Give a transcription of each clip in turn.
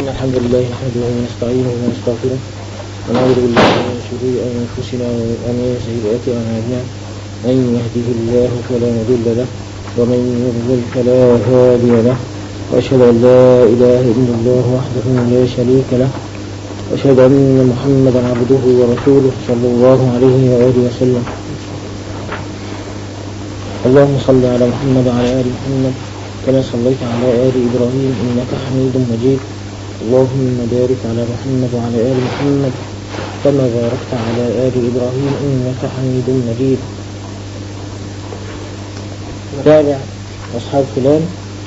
الحمد لله نحمده ونستعينه ونستغفره ونعوذ بالله من شرور أنفسنا ومن سيئات أعمالنا من يهده الله فلا مضل له ومن يضلل فلا هادي له وأشهد أن لا إله إلا الله وحده لا شريك له وأشهد أن محمدا عبده ورسوله صلى الله عليه وآله وسلم اللهم صل على محمد وعلى آل محمد كما صليت على آل إبراهيم إنك حميد مجيد اللهم بارك على محمد وعلى آل محمد كما باركت على آل إبراهيم إنك حميد مجيد تابع أصحاب فلان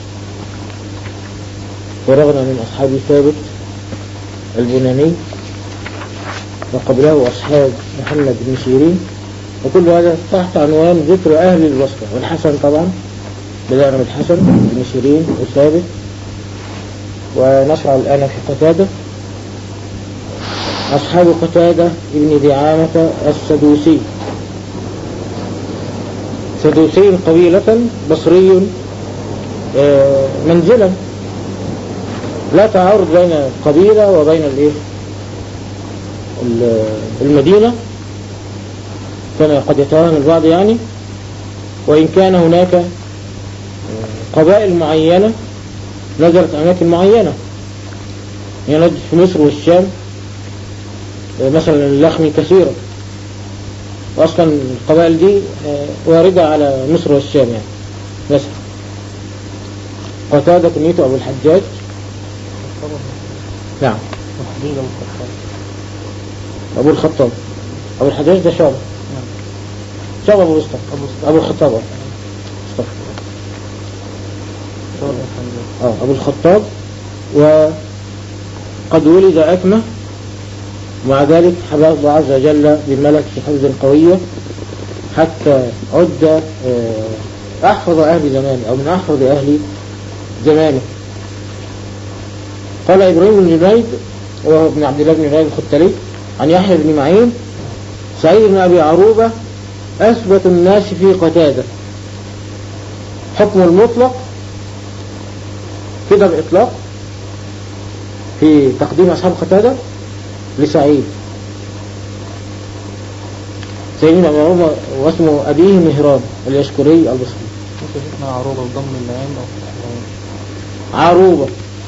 فرغنا من أصحاب ثابت البناني وقبله أصحاب محمد بن سيرين وكل هذا تحت عنوان ذكر أهل البصرة والحسن طبعا بدأنا بالحسن بن سيرين وثابت ونشرع الآن في قتادة أصحاب قتادة ابن دعامة السدوسي سدوسي قبيلة بصري منزلا لا تعارض بين القبيلة وبين الايه المدينة كان قد يتوهم البعض يعني وإن كان هناك قبائل معينة نزلت أماكن معينة يعني في مصر والشام مثلا اللخمي كثيرة وأصلا القبائل دي واردة على مصر والشام يعني مثلا قتادة كنيته أبو الحجاج نعم أبو الخطاب أبو الحجاج ده شعب شعب أبو وسطى أبو الخطاب آه أبو الخطاب وقد ولد أكمة مع ذلك حباه الله عز وجل بملك في حفظ قوية حتى عد أحفظ أهل زمانه أو من أحفظ أهل زمانه قال إبراهيم بن جنيد وهو ابن عبد الله بن جنيد الختلي عن يحيى بن معين سعيد بن أبي عروبة أثبت الناس في قتادة حكم المطلق كده بإطلاق في تقديم أصحاب قتادة لسعيد سعيد بن أبي عروبة واسمه أبيه مهران اليشكري البصري اسمها عروبة بضم العين أو عروبة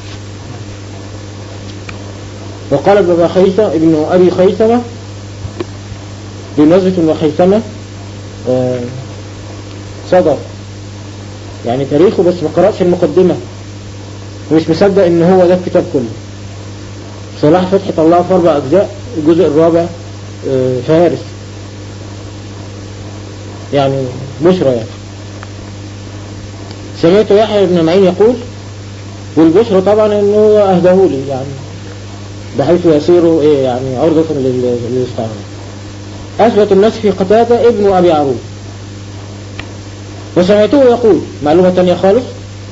وقال ابن خيثمة ابن أبي خيثمة بمناسبة ابن خيثمة آه صدر يعني تاريخه بس ما قرأش المقدمة ومش مصدق ان هو ده الكتاب كله صلاح فتحي طلعه في اربع اجزاء الجزء الرابع آه فارس يعني بشرى يعني سمعت يحيى بن معين يقول والبشرى طبعا انه هو اهدهولي يعني بحيث يصير ايه يعني عرضة للاستعمال اثبت الناس في قتادة ابن ابي عروب وسمعته يقول معلومة تانية خالص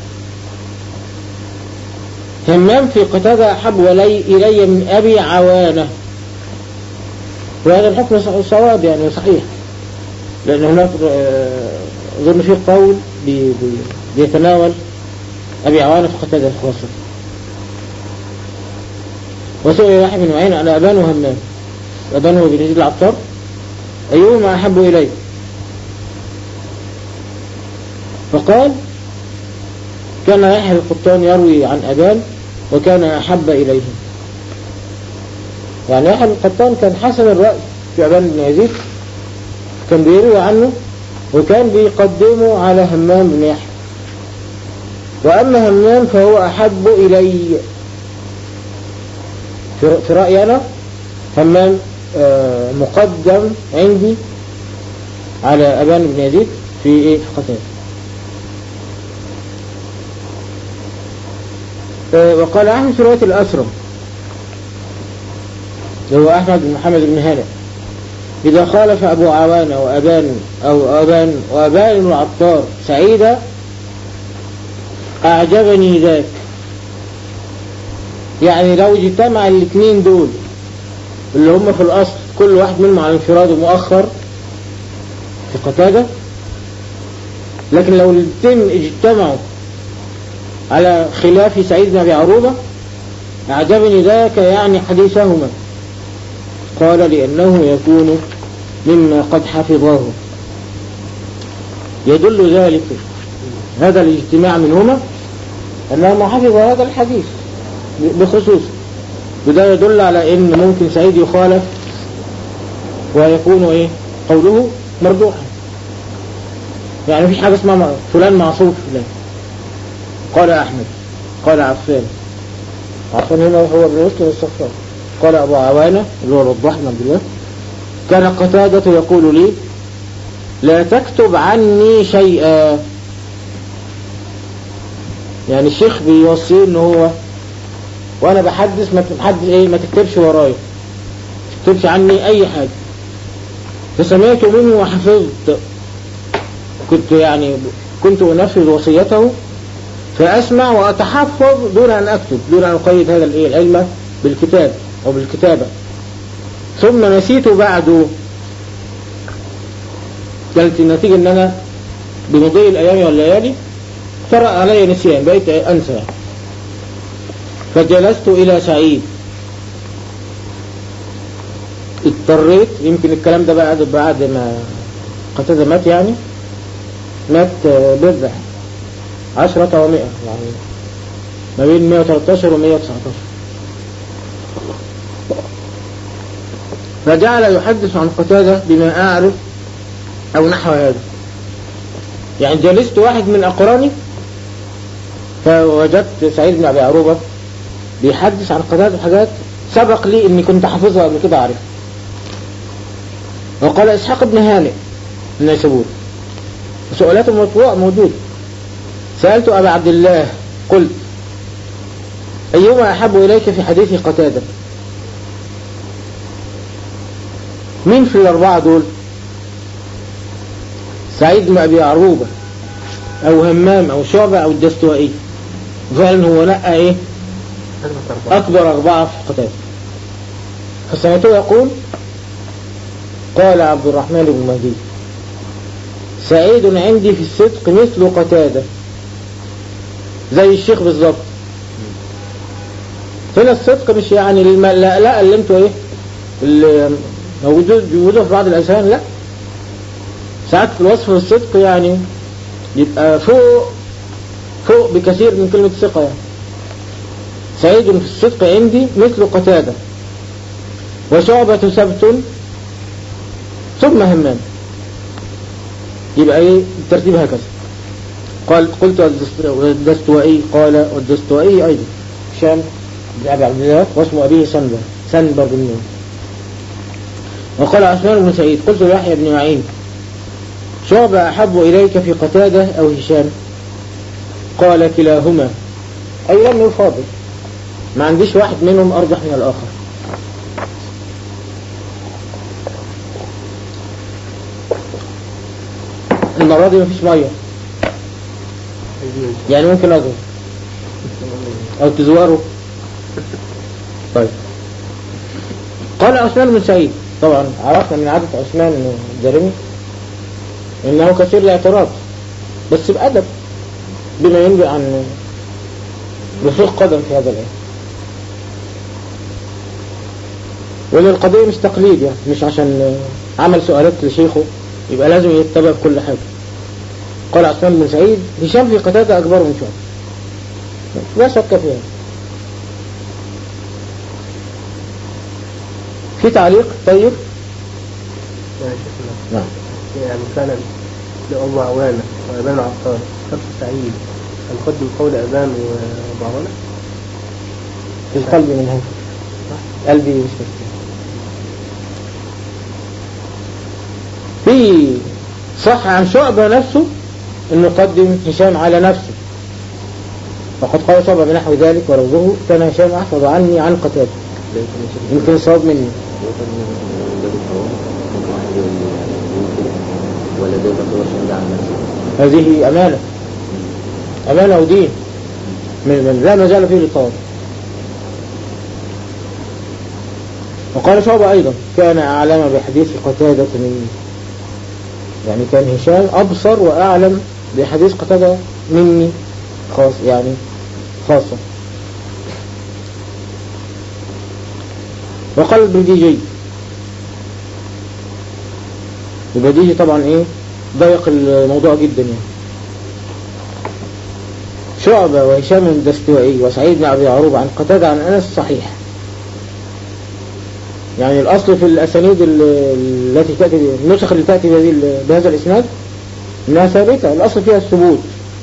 همام في قتادة أحب ولي إلي من أبي عوانة وهذا الحكم صواب يعني صحيح لأن هناك أظن فيه قول بي بي بيتناول أبي عوانة في قتادة خاصة وسئل يحيى بن معين على أبان وهمام أبان هو بن يزيد العطار أيهما أحب إليه فقال كان يحيى القطان يروي عن أبان وكان أحب إليه يعني يحيى القطان كان حسن الرأي في أبان بن يزيد كان بيروي عنه وكان بيقدمه على همام بن يحيى وأما همام فهو أحب إلي في رأيي أنا همام مقدم عندي على أبان بن يزيد في إيه في قتاده وقال أحمد في رواية الأسرم هو أحمد بن محمد بن هانئ إذا خالف أبو عوانة وأبان أو أبان وأبان العطار سعيدا أعجبني ذاك يعني لو اجتمع الاثنين دول اللي هم في الأصل كل واحد منهم على انفراد مؤخر في قتادة لكن لو الاثنين اجتمعوا على خلاف سعيد بن أبي عروبة أعجبني ذاك يعني حديثهما قال لأنه يكون مما قد حفظاه يدل ذلك هذا الاجتماع منهما أنهما حفظ هذا الحديث بخصوص وده يدل على ان ممكن سعيد يخالف ويكون ايه قوله مرجوحا يعني مفيش حاجة اسمها فلان معصوف فلان قال احمد قال عفان عفان هنا هو ابن مسلم الصفار قال ابو عوانة اللي هو الوضاح بن عبد الله كان قتادة يقول لي لا تكتب عني شيئا يعني الشيخ بيوصيه ان هو وانا بحدث ما تحدث ايه ما تكتبش ورايا ما تكتبش عني اي حاجة فسمعت منه وحفظت كنت يعني كنت انفذ وصيته فاسمع واتحفظ دون ان اكتب دون ان اقيد هذا الايه العلم بالكتاب او بالكتابة ثم نسيت بعده كانت النتيجة ان انا بمضي الايام والليالي طرأ علي نسيان بقيت انسى فجلست إلى سعيد اضطريت يمكن الكلام ده بعد بعد ما قتادة مات يعني مات بضع عشرة ومئة يعني ما بين 113 و 119 فجعل يحدث عن قتادة بما أعرف أو نحو هذا يعني جلست واحد من أقراني فوجدت سعيد بن أبي عروبة بيحدث عن قتادة حاجات سبق لي اني كنت حافظها قبل كده عارف وقال اسحاق بن هانئ النيسابوري سؤالات المطبوع موجود سألت أبا عبد الله قلت أيهما أحب إليك في حديث قتادة مين في الأربعة دول سعيد بن أبي عروبة أو همام أو شعبة أو الدستوائي فعلا هو نقى إيه أكبر أربعة في قتادة فسمعته يقول قال عبد الرحمن بن مهدي سعيد عندي في الصدق مثل قتادة زي الشيخ بالظبط هنا الصدق مش يعني الم... لا لا اللي انتوا ايه اللي موجوده في بعض الأذهان لا ساعات في الوصف الصدق يعني يبقى فوق فوق بكثير من كلمة ثقة يعني سعيد في الصدق عندي مثل قتادة وشعبة سبت ثم همام يبقى ايه الترتيب هكذا قال قلت والدستوائي قال والدستوائي ايضا هشام بن ابي عبد الله واسم ابيه سنبر سنبر بن نون وقال عثمان بن سعيد قلت ليحيى بن معين شعبة أحب إليك في قتادة أو هشام قال كلاهما أي لم يفاضل ما عنديش واحد منهم أرجح من الآخر المرة دي مفيش مية يعني ممكن أظهر أو تزوره طيب قال عثمان بن سعيد طبعا عرفنا من عادة عثمان الدارمي انه كثير الاعتراض بس بأدب بما ينبئ عن رسوخ قدم في هذا العلم وان القضية مش تقليد يعني مش عشان عمل سؤالات لشيخه يبقى لازم يتبع بكل حاجة قال عثمان بن سعيد هشام في قتادة أكبر من شعب لا شك فيها في تعليق طيب نعم يعني مثلا لأم عوانة وأبان عطار خمس سعيد هنقدم قول أبان وأبو عوانة في القلب من هذا قلبي مش مفتوح في صح عن شعبة نفسه انه قدم هشام على نفسه وقد قال شعبة بنحو ذلك ولوزه كان هشام احفظ عني عن قتادة يمكن صواب مني ولا ده تعتبر شهادة عن نفسه هذه أمانة أمانة ودين من من لا مجال فيه للقول وقال شعبة أيضا كان أعلم بحديث قتادة مني يعني كان هشام أبصر وأعلم بحديث قتادة مني خاص يعني خاصة وقال البرديجي البرديجي طبعا ايه ضيق الموضوع جدا يعني شعبة وهشام الدستوائي وسعيد بن أبي عروبة عن قتادة عن أنس صحيح يعني الأصل في الأسانيد التي تأتي النسخ اللي تأتي بهذا الإسناد إنها ثابتة الأصل فيها الثبوت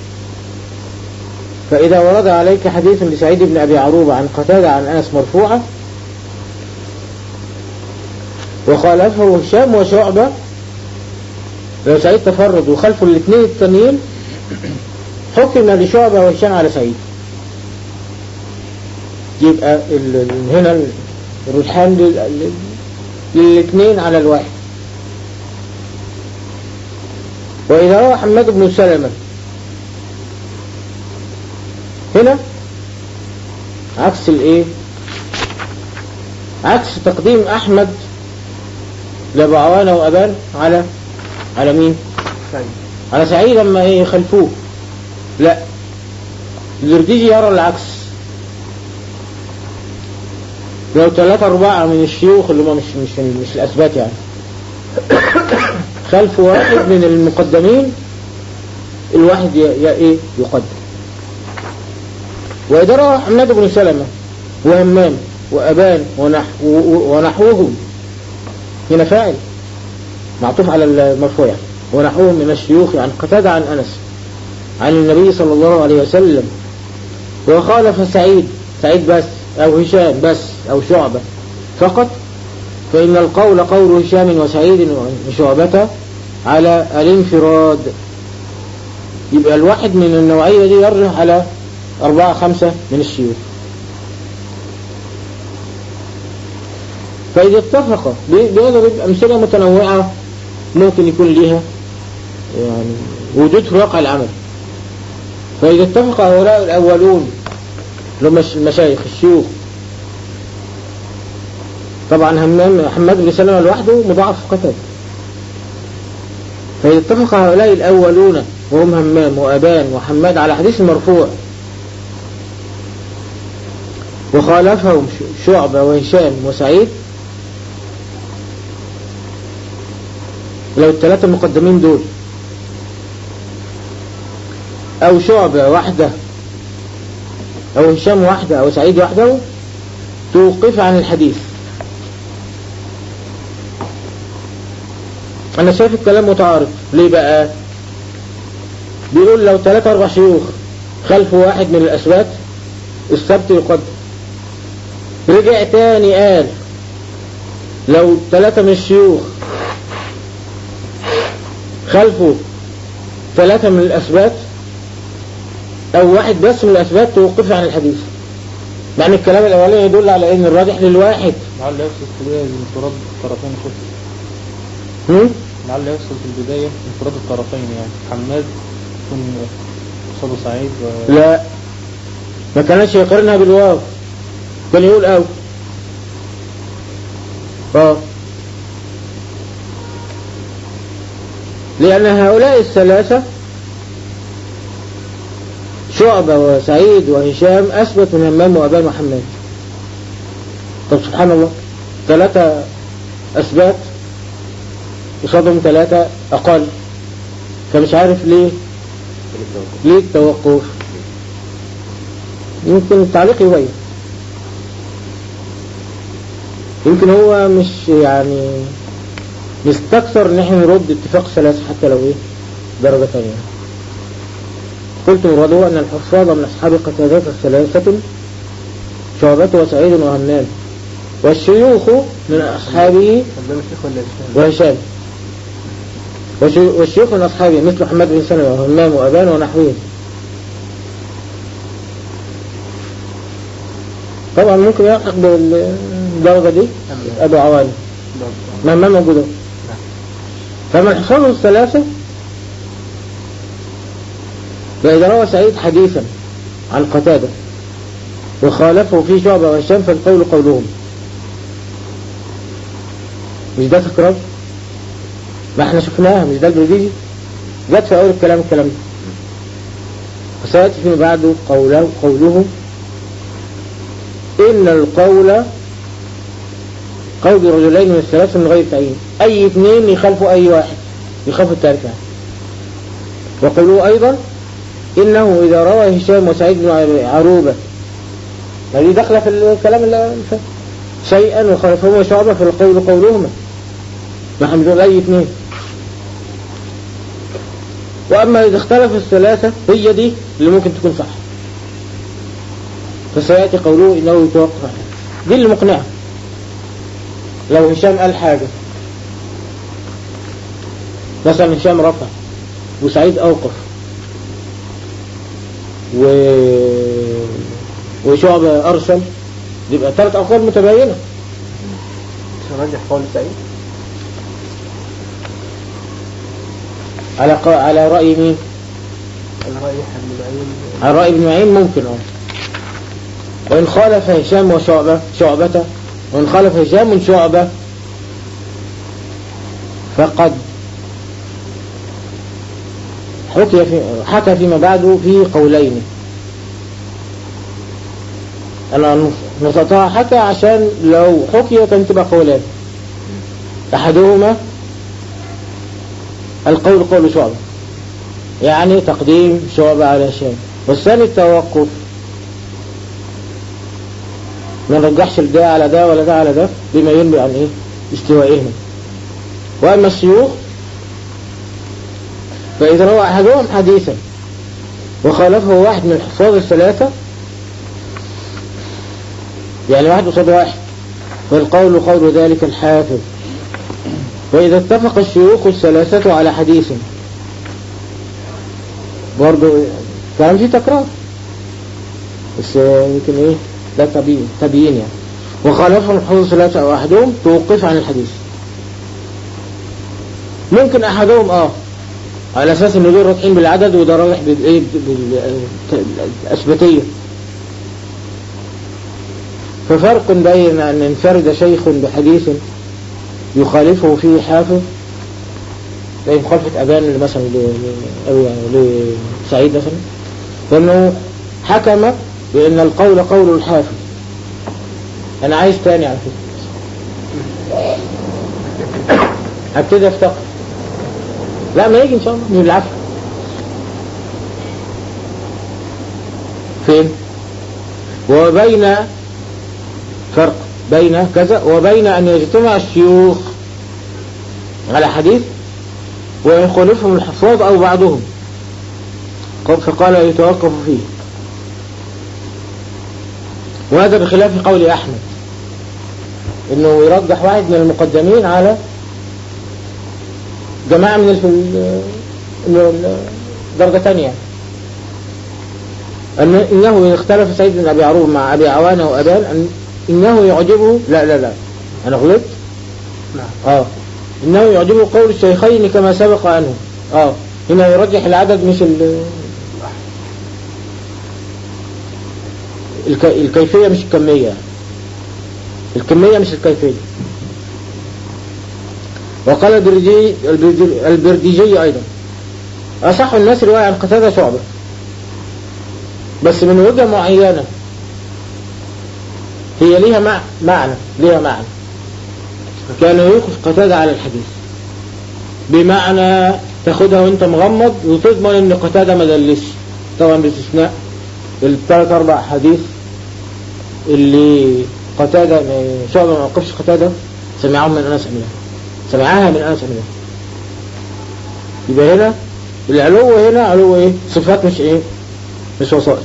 فإذا ورد عليك حديث لسعيد بن أبي عروبة عن قتادة عن أنس مرفوعة وخالفه هشام وشعبة لو سعيد تفرد وخلفه الاثنين التانيين حكم لشعبة وهشام على سعيد يبقى هنا الرجحان للاثنين على الواحد وإذا روى حماد بن سلمة هنا عكس الايه عكس تقديم احمد لبعوانة وابان على على مين سعيد. على سعيد لما ايه يخلفوه لا الزرديجي يرى العكس لو ثلاثة أربعة من الشيوخ اللي هم مش مش مش الأثبات يعني خلف واحد من المقدمين الواحد يا إيه يقدم وإذا روى حماد بن سلمة وهمام وأبان ونحو ونحوهم هنا فاعل معطوف على المرفوع يعني ونحوهم من الشيوخ عن قتادة عن أنس عن النبي صلى الله عليه وسلم وخالف سعيد سعيد بس أو هشام بس أو شعبة فقط فإن القول قول هشام وسعيد وشعبة على الانفراد يبقى الواحد من النوعية دي يرجح على أربعة خمسة من الشيوخ فإذا اتفق بيضرب أمثلة متنوعة ممكن يكون ليها يعني وجود في واقع العمل فإذا اتفق هؤلاء الأولون لهم المشايخ الشيوخ طبعا همام حماد بن سلمة لوحده مضاعف قتل فإذا اتفق هؤلاء الأولون وهم همام وأبان وحماد على حديث مرفوع وخالفهم شعبة وهشام وسعيد لو الثلاثة المقدمين دول أو شعبة واحدة أو هشام واحدة أو سعيد وحده توقف عن الحديث أنا شايف الكلام متعارض ليه بقى بيقول لو ثلاثة أربع شيوخ خلفوا واحد من الأسبات السبت يقدم رجع تاني قال لو ثلاثة من الشيوخ خلفوا ثلاثة من الأسبات أو واحد بس من الأسبات توقف عن الحديث مع أن الكلام الأولاني يدل على أن الراجح للواحد لعل يقصد في البداية انفراد الطرفين خفي هم؟ لعل يقصد في البداية انفراد الطرفين يعني حماد يكون قصاده سعيد و... لا ما كانش يقارنها بالواو كان يقول أو اه لأن هؤلاء الثلاثة شعبة وسعيد وهشام أثبت من همام وأبان وحماد طب سبحان الله ثلاثة أثبات يصادهم ثلاثة أقل فمش عارف ليه ليه التوقف يمكن التعليق يبين يمكن هو مش يعني نستكثر ان احنا نرد اتفاق ثلاثة حتى لو ايه درجة ثانية قلت مراده ان الحفاظ من اصحاب قتادات الثلاثة شعبة وسعيد وهمام والشيوخ من اصحابه وهشام والشيوخ من اصحابه مثل محمد بن سلمة وهمام وابان ونحوهم طبعا ممكن يلحق بالدرجة دي ابو عواني ما ما موجوده فمن حفظه الثلاثة فإذا روى سعيد حديثا عن قتادة وخالفه في شعبة وهشام فالقول قولهم مش ده تكرار ما احنا شفناها مش ده البرديجي جت في أول الكلام الكلام ده وسيأتي فيما بعد قوله, قوله إن القول قول رجلين من الثلاثة من غير تعيين أي اثنين يخالفوا أي واحد يخالفوا الثالث وقولوا أيضا إنه إذا روى هشام وسعيد بن عروبة هذه دخل في الكلام اللي شيئا وخالفهما شعبة فالقول قولهما نحن دول أي اثنين وأما إذا اختلف الثلاثة هي دي اللي ممكن تكون صح فسيأتي قوله إنه يتوقف دي اللي مقنعة لو هشام قال حاجة مثلا هشام رفع وسعيد أوقف و... وشعبة أرسل يبقى ثلاث أقوال متباينة ترجح قول سعيد على ق... على رأي مين؟ على رأي ابن معين على رأي ابن معين ممكن اه وإن خالف هشام وشعبة شعبة وإن خالف هشام شعبة فقد حكي في حكى فيما بعد في قولين أنا نصتها حكى عشان لو حكي كان تبقى قولان أحدهما القول قول شعبة يعني تقديم شعبة على هشام والثاني التوقف ما نرجحش ده على ده ولا ده على ده بما ينبغي عن ايه استوائهم واما الشيوخ فاذا روى احدهم حديثا وخالفه واحد من الحفاظ الثلاثة يعني واحد قصاد واحد والقول قول ذلك الحافظ وإذا اتفق الشيوخ الثلاثة على حديث برضو كان في تكرار بس يمكن ايه لا تبيين تبيين يعني وخالفهم الحفظ الثلاثة أو أحدهم توقف عن الحديث ممكن أحدهم آه على أساس إن دول رايحين بالعدد وده رايح بالإيه بالأثباتية ففرق بين أن ينفرد شيخ بحديث يخالفه فيه حافظ زي مخالفة أبان مثلا أو يعني لسعيد مثلا فإنه حكم بأن القول قول الحافظ أنا عايز تاني على فكرة هبتدي أفتقر لا ما يجي إن شاء الله من العفو فين وبين فرق بين كذا وبين أن يجتمع الشيوخ على حديث ويخالفهم الحفاظ أو بعضهم فقال يتوقف فيه وهذا بخلاف قول أحمد انه يرجح واحد من المقدمين على جماعة من الف... درجة تانية أن إنه إن اختلف سيد بن أبي عروب مع أبي عوانة وأبان أن إنه يعجبه لا لا لا أنا غلطت نعم آه إنه يعجبه قول الشيخين كما سبق عنه آه هنا يرجح العدد مش ال... الك... الكيفية مش الكمية الكمية مش الكيفية وقال البردي البردي- البرديجي أيضا أصح الناس رواية عن قتادة شعبة بس من وجهة معينة هي ليها مع... معنى ليها معنى كان يوقف قتادة على الحديث بمعنى تاخدها وانت مغمض وتضمن ان قتادة ما دلسش طبعا باستثناء الثلاث اربع حديث اللي قتادة شعبة ما وقفش قتادة سمعهم من انس امين سمعها من انس امين يبقى هنا العلو هنا علو ايه صفات مش ايه مش وسائط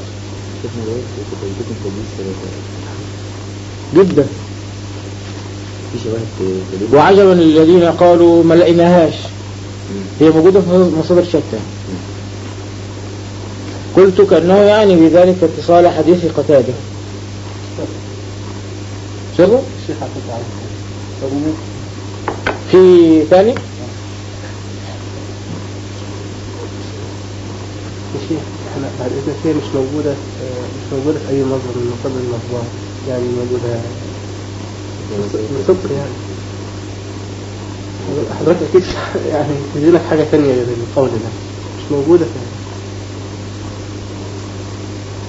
جدا في شواهد تدل وعجبا للذين قالوا ما لقيناهاش هي موجودة في مصادر شتى قلت كأنه يعني بذلك اتصال حديث قتادة شوفوا الشيخ عبد العزيز في ثاني يا شيخ احنا بعد اذنك هي مش موجودة آه، مش موجودة في أي مصدر من مصادر المطبوعة يعني موجودة من صدق يعني حضرتك أكيد يعني تجي لك حاجة ثانية غير القول ده مش موجودة في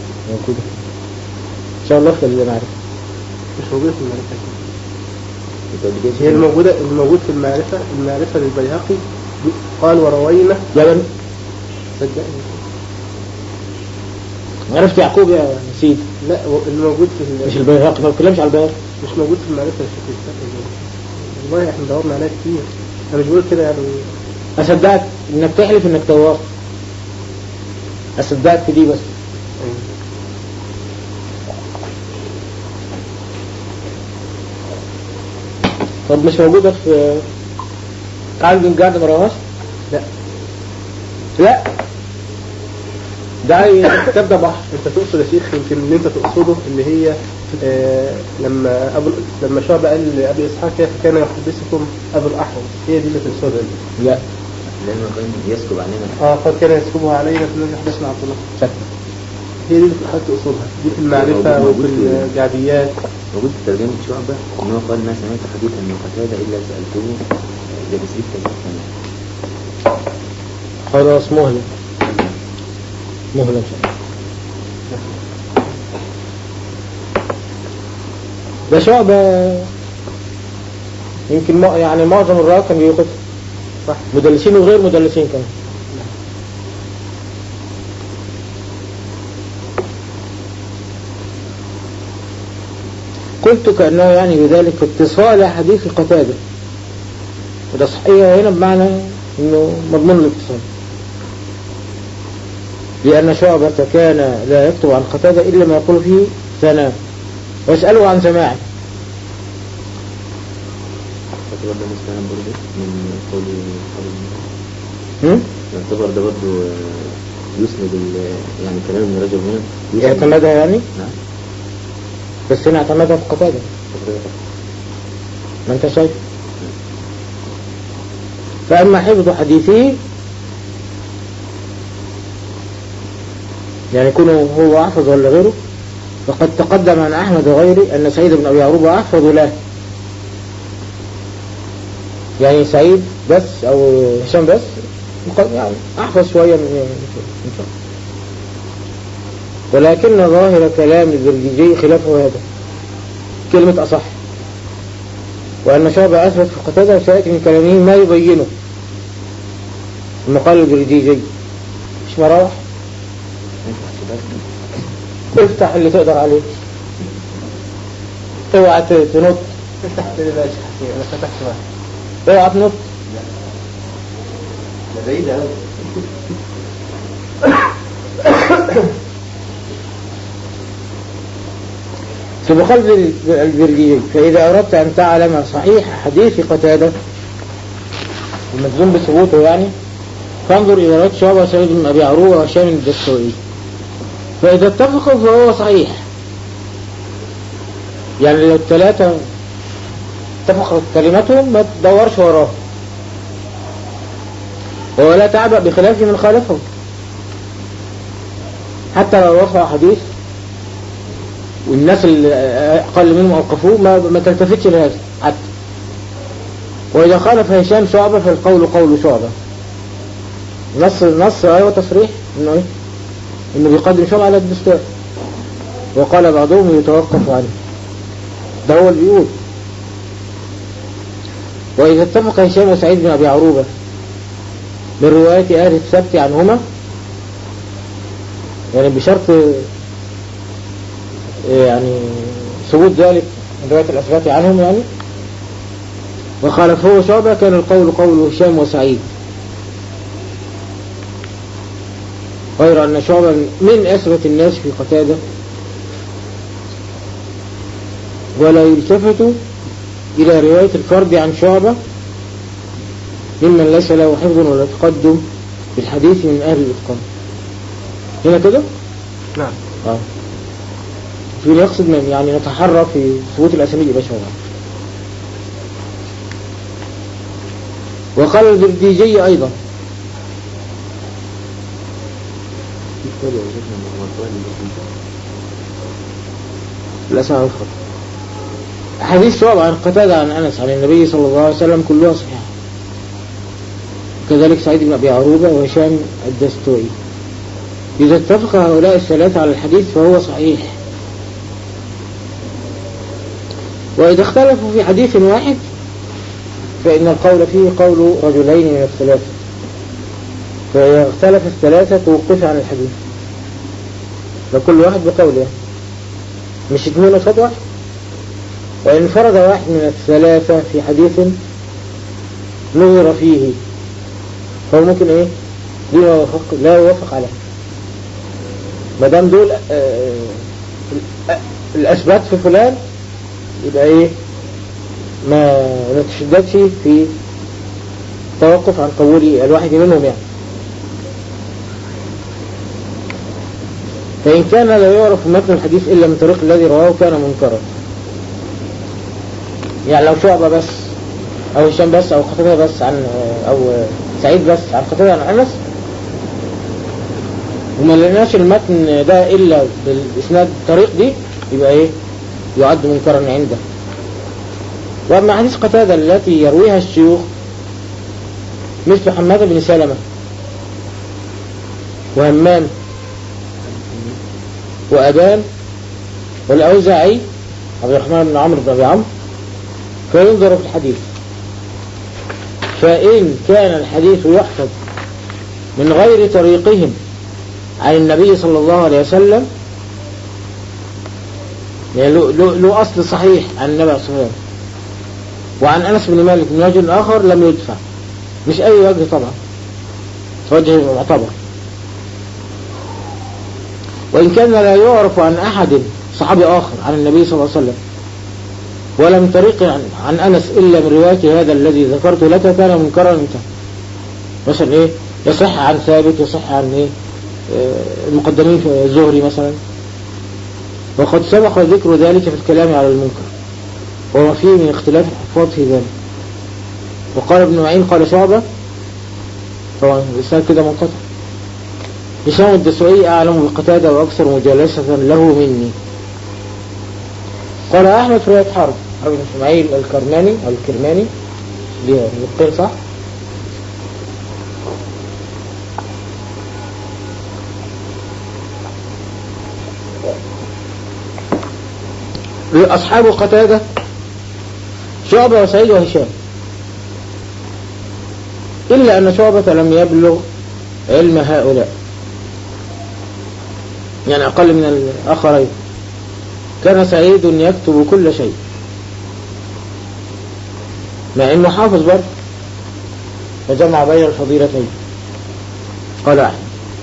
موجودة إن شاء الله في المعرفة مش موجودة في المعرفة كتاب الجيش هي الموجودة الموجود في المعرفة المعرفة للبيهقي قال وروينا جبل صدقني عرفت يعقوب يا سيدي لا و- الموجود في ال- مش البيهقي ما بتكلمش على البيهقي مش موجود في المعرفة يا شيخ الإسلام. والله احنا دورنا عليها كتير انا مش بقول كده يعني اصدقك انك تحلف انك تواب اصدقك في دي بس طب مش موجودة في قاعد بن قاعد ما رواهاش لا لا ده كتاب ده بحر انت تقصد يا شيخ يمكن اللي انت تقصده اللي هي آه لما ابو لما شعب قال لابي اسحاق كيف كان يحدثكم ابو الاحوص هي دي اللي تقصدها دي لا لأنه كان يسكب علينا اه قد كان يسكبها علينا في الذي حدثنا عبد الله شكرا هي دي اللي حضرتك تقصدها دي في المعرفة موجود وفي في- الجعديات موجود في ترجمة شعبة إن هو قال ما سمعت حديثا من قتادة إلا سألته إذا بسيط كذا كذا خلاص مهلة مهلة إن شاء الله ده شعبة يمكن ما يعني معظم الرواة كان بيقف صح مدلسين وغير مدلسين كمان قلت كأنه يعني بذلك اتصال حديث قتادة وده صحيح هنا بمعنى انه مضمون الاتصال لأن شعبة كان لا يكتب عن قتادة إلا ما يقول فيه ثناء ويسأله عن سماعه يعتبر ده مسلم برضه من قول قول هم؟ يعتبر ده برضه آه، يسند ال- يعني كلام ابن رجب هنا يسند- اعتمدها يعني نعم بس هنا اعتمدها في قتادة ما انت شايف فأما حفظ حديثه يعني يكون هو أحفظ ولا غيره فقد تقدم عن أحمد وغيره أن سعيد بن أبي عروبة أحفظ له يعني سعيد بس أو هشام بس مق- يعني أحفظ شوية من من شاء ولكن ظاهر كلام البرجيجي خلافه هذا كلمة أصح وأن شعبة أثبت في قتادة وسيأتي من كلامه ما يبينه المقال البرجيجي مش مراوح افتح اللي تقدر عليه اوعى ت- تنط فتحت لي بقى يا شيخ حسين انا فتحت بقى اوعى تنط ده بعيد أوي في مقال البرجيجي فإذا أردت أن تعلم صحيح حديث قتادة المجزوم بثبوته يعني فانظر إلى رواية شعبة وسعيد بن أبي عروبة وهشام الدستوائي فإذا اتفقوا فهو صحيح يعني لو الثلاثة اتفقت كلمتهم ما تدورش وراهم ولا تعبأ بخلاف من خالفهم حتى لو رفع حديث والناس اللي أقل منهم أوقفوه ما, ما تلتفتش لهذا حتى وإذا خالف هشام شعبة فالقول قول شعبة نص نص أيوة تصريح إنه إيه؟ إنه بيقدم شعبة على الدستور وقال بعضهم يتوقف عنه ده هو اللي بيقول وإذا اتفق هشام وسعيد بن أبي عروبة من رواية أهل السبت عنهما يعني بشرط يعني ثبوت ذلك من رواية الأثبات عنهم يعني وخالفه شعبة كان القول قول هشام وسعيد غير أن شعبة من أثبت الناس في قتادة ولا يلتفت إلى رواية الفرد عن شعبة ممن ليس له حفظ ولا تقدم بالحديث من أهل الإتقان هنا كده؟ نعم آه. في يقصد من يعني نتحرى في ثبوت الأسانيد يبقى شرعا وقال البرديجي أيضا في كتاب يا شيخنا مرفوع للبخاري. الأسماء والخط حديث شعب عن قتادة عن أنس عن النبي صلى الله عليه وسلم كلها صحيحة كذلك سعيد بن أبي عروبة وهشام الدستوائي إذا اتفق هؤلاء الثلاثة على الحديث فهو صحيح وإذا اختلفوا في حديث واحد فإن القول فيه قول رجلين من الثلاثة فإذا اختلف الثلاثة توقف عن الحديث فكل واحد بقوله مش اثنين قصاد واحد وإن انفرد واحد من الثلاثة في حديث نظر فيه فهو ممكن ايه لا يوافق لا يوافق عليه ما دام دول آه، آه، الأثبات في فلان يبقى ايه ما نتشددش في توقف عن قول الواحد منهم يعني فإن كان لا يعرف متن الحديث إلا من طريق الذي رواه كان منكرا يعني لو شعبة بس أو هشام بس أو قتادة بس عن أو سعيد بس عن قتادة عن أنس وما لقيناش المتن ده إلا بالإسناد الطريق دي يبقى إيه يعد منكرا عنده وأما حديث قتادة التي يرويها الشيوخ مثل حماد بن سلمة وهمام وأبان والأوزاعي عبد الرحمن بن عمرو بن أبي عمرو فينظر في الحديث فإن كان الحديث يحفظ من غير طريقهم عن النبي صلى الله عليه وسلم يعني له, له, له أصل صحيح عن النبي صلى الله عليه وسلم وعن أنس بن مالك من وجه آخر لم يدفع مش أي وجه طبعا وجه معتبر وإن كان لا يعرف عن أحد صحابي آخر عن النبي صلى الله عليه وسلم ولم طريق عن, عن أنس إلا من رواية هذا الذي ذكرت لك كان منكرا انت مثلا إيه يصح عن ثابت يصح عن إيه آه، المقدمين في الزهري مثلا وقد سبق ذكر ذلك في الكلام على المنكر وما فيه من اختلاف الحفاظ في ذلك وقال ابن معين قال شعبة طبعا الإسناد كده منقطع هشام الدسوعي أعلم بقتادة وأكثر مجالسة له مني قال أحمد في رواية حرب حرب بن إسماعيل الكرماني أو الكرماني ليه نقطين صح؟ أصحاب قتادة شعبة وسعيد وهشام إلا أن شعبة لم يبلغ علم هؤلاء يعني أقل من الآخرين كان سعيد يكتب كل شيء مع انه حافظ برضه فجمع بين الفضيلتين قال أحمد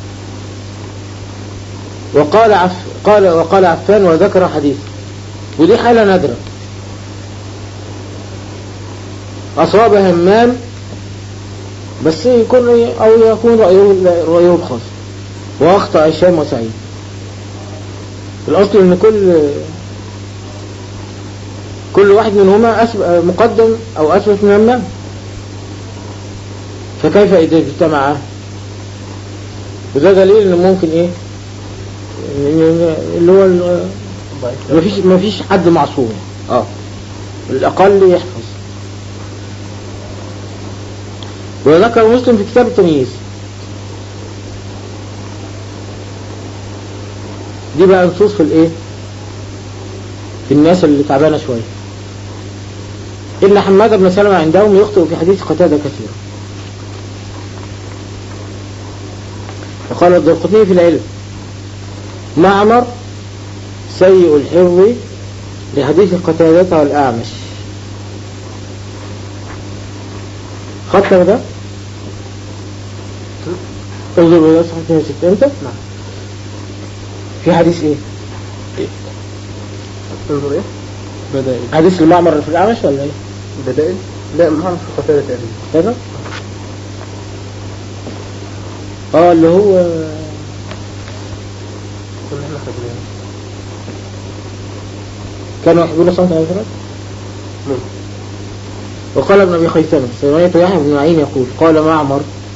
وقال عف قال وقال عفان وذكر حديث ودي حالة نادرة أصاب همام بس يكون أو يكون رأيه رأيه الخاص وأخطأ هشام وسعيد الأصل إن كل كل واحد منهما أسب... مقدم أو أثبت من همام فكيف إذا اجتمعا وده دليل إن ممكن إيه اللي هو ال- مفيش مفيش حد معصوم اه الأقل يحفظ وذكر مسلم في كتاب التمييز دي بقى نصوص في الايه في الناس اللي تعبانه شويه إن حماد بن سلمة عندهم يخطئ في حديث قتادة كثيرا وقال الدرقطني في العلم معمر سيء الحفظ لحديث قتادة والأعمش خطك ده انظر إلى صحيح ست أنت نعم في حديث إيه تنظر ايه؟ بدائل حديث المعمر في الأعمش ولا إيه بدائل؟ لا ما اعرف قتادة تقريبا كذا اه اللي هو كنا احنا خدناه كانوا يحبون صوت على ثلاث مم. وقال ابن ابي خيثمه سمعت يحيى بن معين يقول قال معمر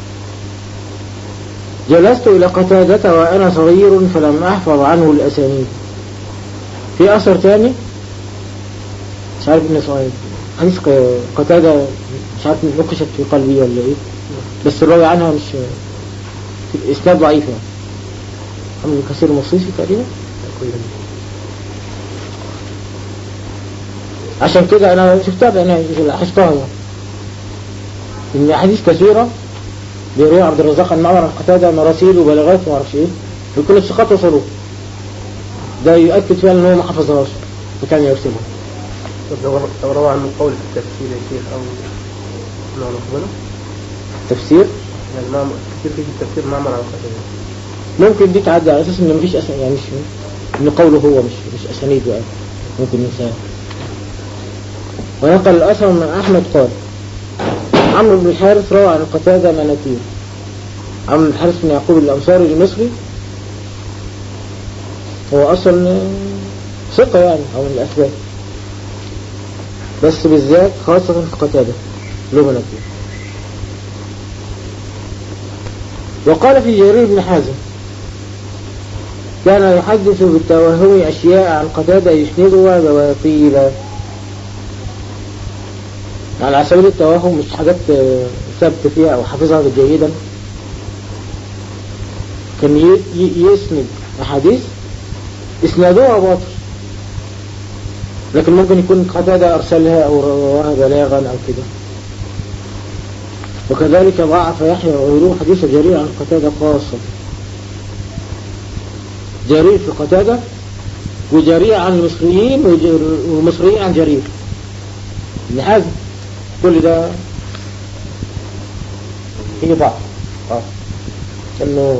جلست الى قتادة وانا صغير فلم احفظ عنه الاسانيد في اثر ثاني مش عارف اني صغير حديث ق- قتادة مش عارف نقشت في قلبي ولا ايه بس الراوي عنها مش في الاسناد ضعيف يعني محمد بن كثير المصيصي تقريبا تقريبا عشان كده انا شفتها بعيني لاحظتها يعني ان احاديث كثيره بيروي عبد الرزاق عن معمر عن قتاده مراسيل وبلاغات وما اعرفش ايه بكل الثقات وصلوه ده يؤكد فعلا ان هو ما حفظهاش وكان يرسلها طب لو لو روى عنه قول في التفسير يا شيخ او نوع نقبله تفسير يعني معمر كتير في التفسير معمر على قتاده ممكن دي تعدي على اساس ان مفيش أسن... يعني مش ان قوله هو مش مش اسانيد بقى ممكن ننساه ونقل الاثر من احمد قال عمرو بن الحارث روى عن قتاده مناكير عمرو بن الحارث بن يعقوب الانصاري المصري هو اصلا ثقه يعني او من الاثبات بس بالذات خاصه في قتاده له مناكير وقال في جرير بن حازم كان يحدث بالتوهم أشياء عن قتادة يسندها بواطيلا على سبيل التوهم مش حاجات آه، ثبت فيها أو حافظها جيدا كان ي- ي- يسند أحاديث إسنادها باطل لكن ممكن يكون قتادة أرسلها أو رواها بلاغا أو كده وكذلك ضعف يحيى وغيره حديث جرير عن قتادة خاصة جرير في قتادة وجرير عن المصريين وجر- والمصريين عن جرير ابن حزم كل ده فيه ضعف اه انه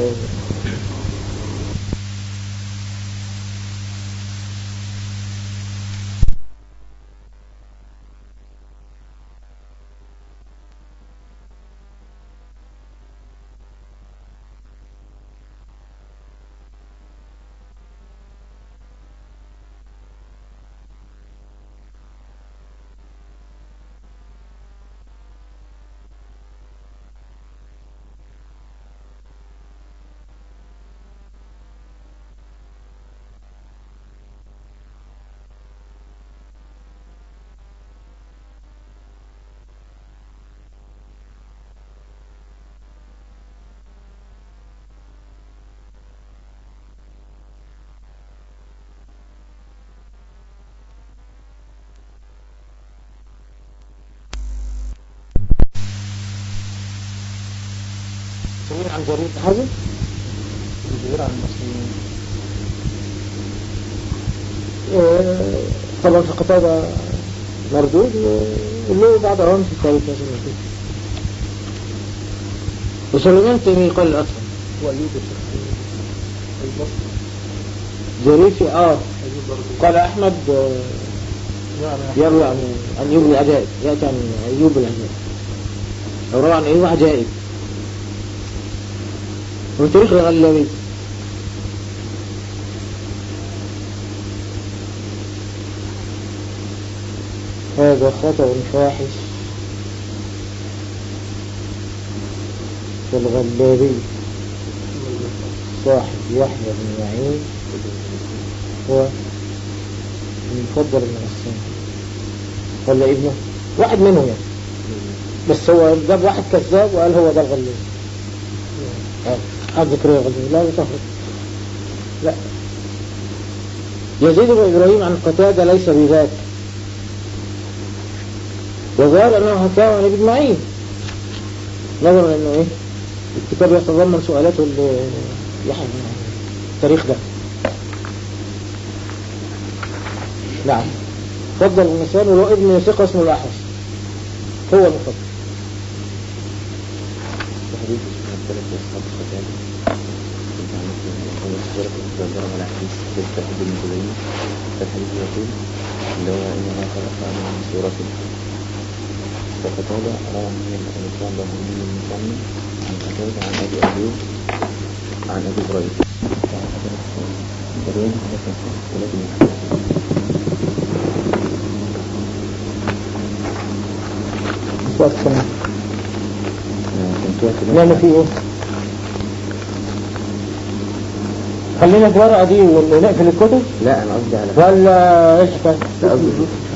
جرير عن جرير بن حزم جرير عن المصريين آه، طبعا في قتادة مردود وله بعض أوام في التاريخ مثلا كده. وسليمان تيمي قال الأكثر وايوب الشيخ البصري جرير في آه ايوب برضه قال أحمد آه، يعني يروي عن عن أيوب العجائب يأتي عن أيوب العجائب أو روى عن أيوب عجائب من تاريخ الغلابي هذا خطأ فاحش في الغلابي صاحب يحيى بن معين هو المفضل من السنة ولا ابنه واحد منهم يعني بس هو جاب واحد كذاب وقال هو ده الغلابي آه، حد ذكر الغلابي لا تفرق لا يزيد بن ابراهيم عن قتاده ليس بذاك وظهر انه حكاه عن ابن معين نظرا انه ايه الكتاب يتضمن سؤالاته اللي يحيى بن معين التاريخ ده نعم فضل المثال ولو ابن ثقة اسمه الأحوص هو المفضل تحديد مختلف أصحاب القتادة كنت عملت هو الصورة كنت ضرب على حديث حديث تحديد المتدين فالحديث يقول اللي هو إنما خلق من سورة فقتادة روى من الإسلام له من المسلم عن قتادة عن أبي أيوب عن أبي إبراهيم الرواية دي ثلاثة ولكن سؤال السنة كنت واكد نعمل فيه ايه خلينا في الورقة دي ونقفل الكتب لا أنا قصدي على ولا ايش الحكاية؟ لا قصدي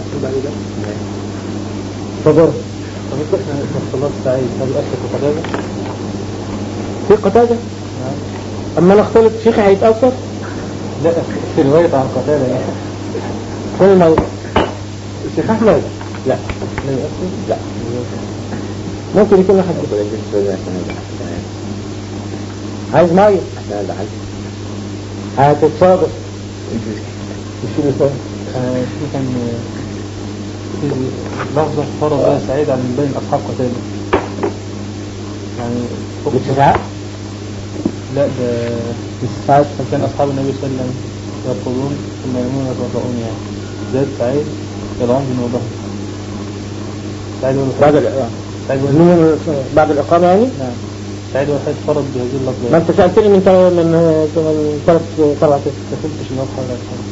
تضر طب احنا الاختلاط سعيد هل أشرك قتادة؟ في قتادة اما انا اختلط شيخي هيتأثر لا في رواية عن قتادة يعني فين الموضوع الشيخ أحمد لا لم يأخذ لا ممكن يكون واحد أقول أجل السؤال عشان هذا عايز مية عشان هذا عايز هتتصادف مش اللي فاهم آه، في كان آه، في لفظة فرض بها سعيد عن بين أصحاب قتادة يعني بتسعة لا ده بتسعة كان أصحاب النبي صلى الله عليه وسلم يرقضون ثم ينامون يتوضؤون يعني زاد سعيد يضعون في نوبهم سعيد هو بعد الوحيد الإقامة سعيد هو من- بعد الإقامة يعني نعم سعيد هو الوحيد فرض بهذه اللفظة ما أنت سألتني من تل- من من ثلاث سبعة كده ما فهمتش اللفظة ولا الحاجة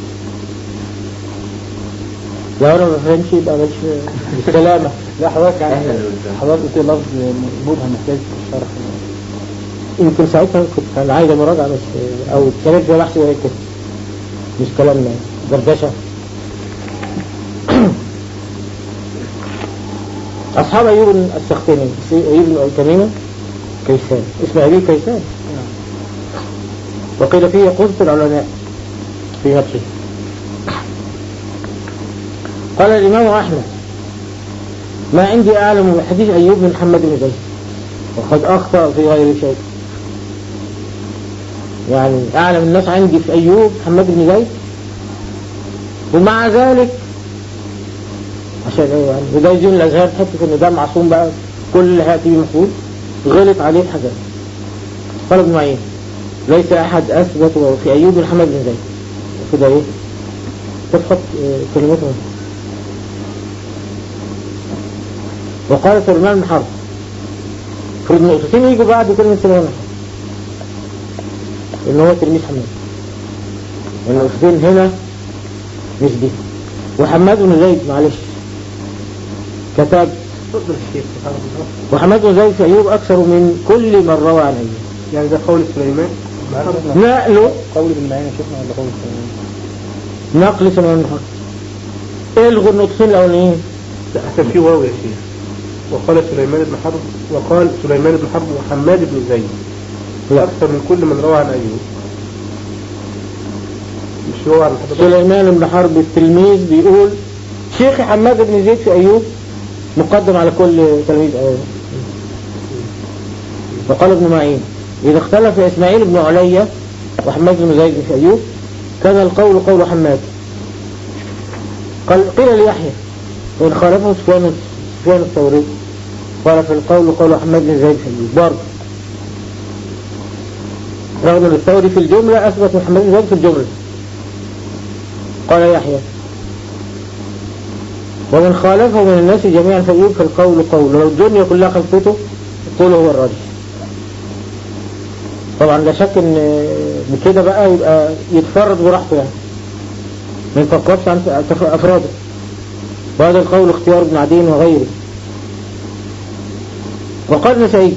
لو أنا ما فهمش يبقى مش بالسلامة لا حضرتك يعني إحنا اللي قلنا. حضرتك قلت لفظ مبهم محتاج شرح يمكن ساعتها كنت كان عايز مراجعة مش أو اتكلمت زي بحث زي كده مش كلامنا دردشة أصحاب أيوب السختيني أيوب بن تميمة كيسان اسم أبي كيسان وقيل فيه قدس العلماء في نفسه قال الإمام أحمد ما عندي أعلم من حديث أيوب من محمد بن زيد وقد أخطأ في غير شيء يعني أعلم الناس عندي في أيوب محمد بن زيد ومع ذلك عشان ايه يعني وده يزين الأزهار حتة إن ده معصوم بقى كل اللي هيأتي به محفوظ غلط عليه حاجات قال ابن معين ليس أحد أثبت في أيوب من محمد بن زيد كده إيه تفقط آه، كلمتهم وقال سليمان بن حرب في النقطتين يجوا بعد كلمة سليمان بن حرب إن هو تلميذ حماد النقطتين هنا مش دي وحماد بن زيد معلش كتاب تفضل الشيخ سبحان الله وحماد بن زيد في أيوب أكثر من كل من روى عن أيوب يعني ده قول سليمان نقله قول ابن معين شفنا ولا قول سليمان نقل سليمان بن حرب الغوا النقطتين الأولانيين لا كان في واو يا شيخ وقال سليمان بن حرب وقال سليمان بن حرب وحماد بن زيد لا أكثر من كل من روى عن أيوب مش هو عن حضرتك سليمان بن حرب التلميذ بيقول شيخ حماد بن زيد في أيوب مقدم على كل تلميذ أيوب وقال ابن معين إذا اختلف إسماعيل بن عليا وحماد بن زيد في أيوب كان القول قول حماد قال قيل ليحيى وإن خالفه سفيان سفيان الثوري قال في القول قول حماد بن زيد في أيوب برضه رغم أن الثوري في الجملة أثبت محمد بن زيد في الجملة قال يحيى ومن خالفه من الناس جميعا فيوب في القول قول لو الدنيا كلها خلفته القول هو الراجح طبعا لا شك ان بكده بقى يبقى يتفرد براحته يعني ما يفكرش عن افراده وهذا القول اختيار ابن عدين وغيره وقال النسائي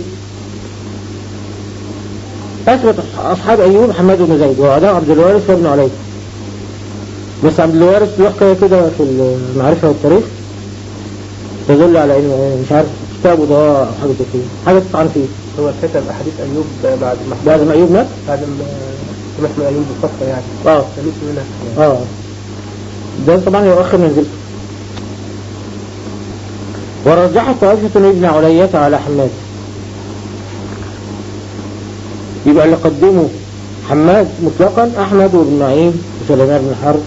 اثبت اصحاب ايوب حماد بن زيد وعداه عبد الوارث وابن علي بس عبد الوارث له حكايه كده في المعرفه والتاريخ تدل على انه مش عارف كتابه ضاع او حاجه زي كده حاجه تطعن فيه هو كتب أحاديث أيوب بعد ما بعد ما ايوب مات بعد ما سمح من أيوب بفترة يعني اه سميت منها اه ده طبعا يؤخر منزلته ورجحت طائفة ابن علية على حماد يبقى اللي قدموا حماد مطلقا أحمد وابن معين وسليمان بن حرب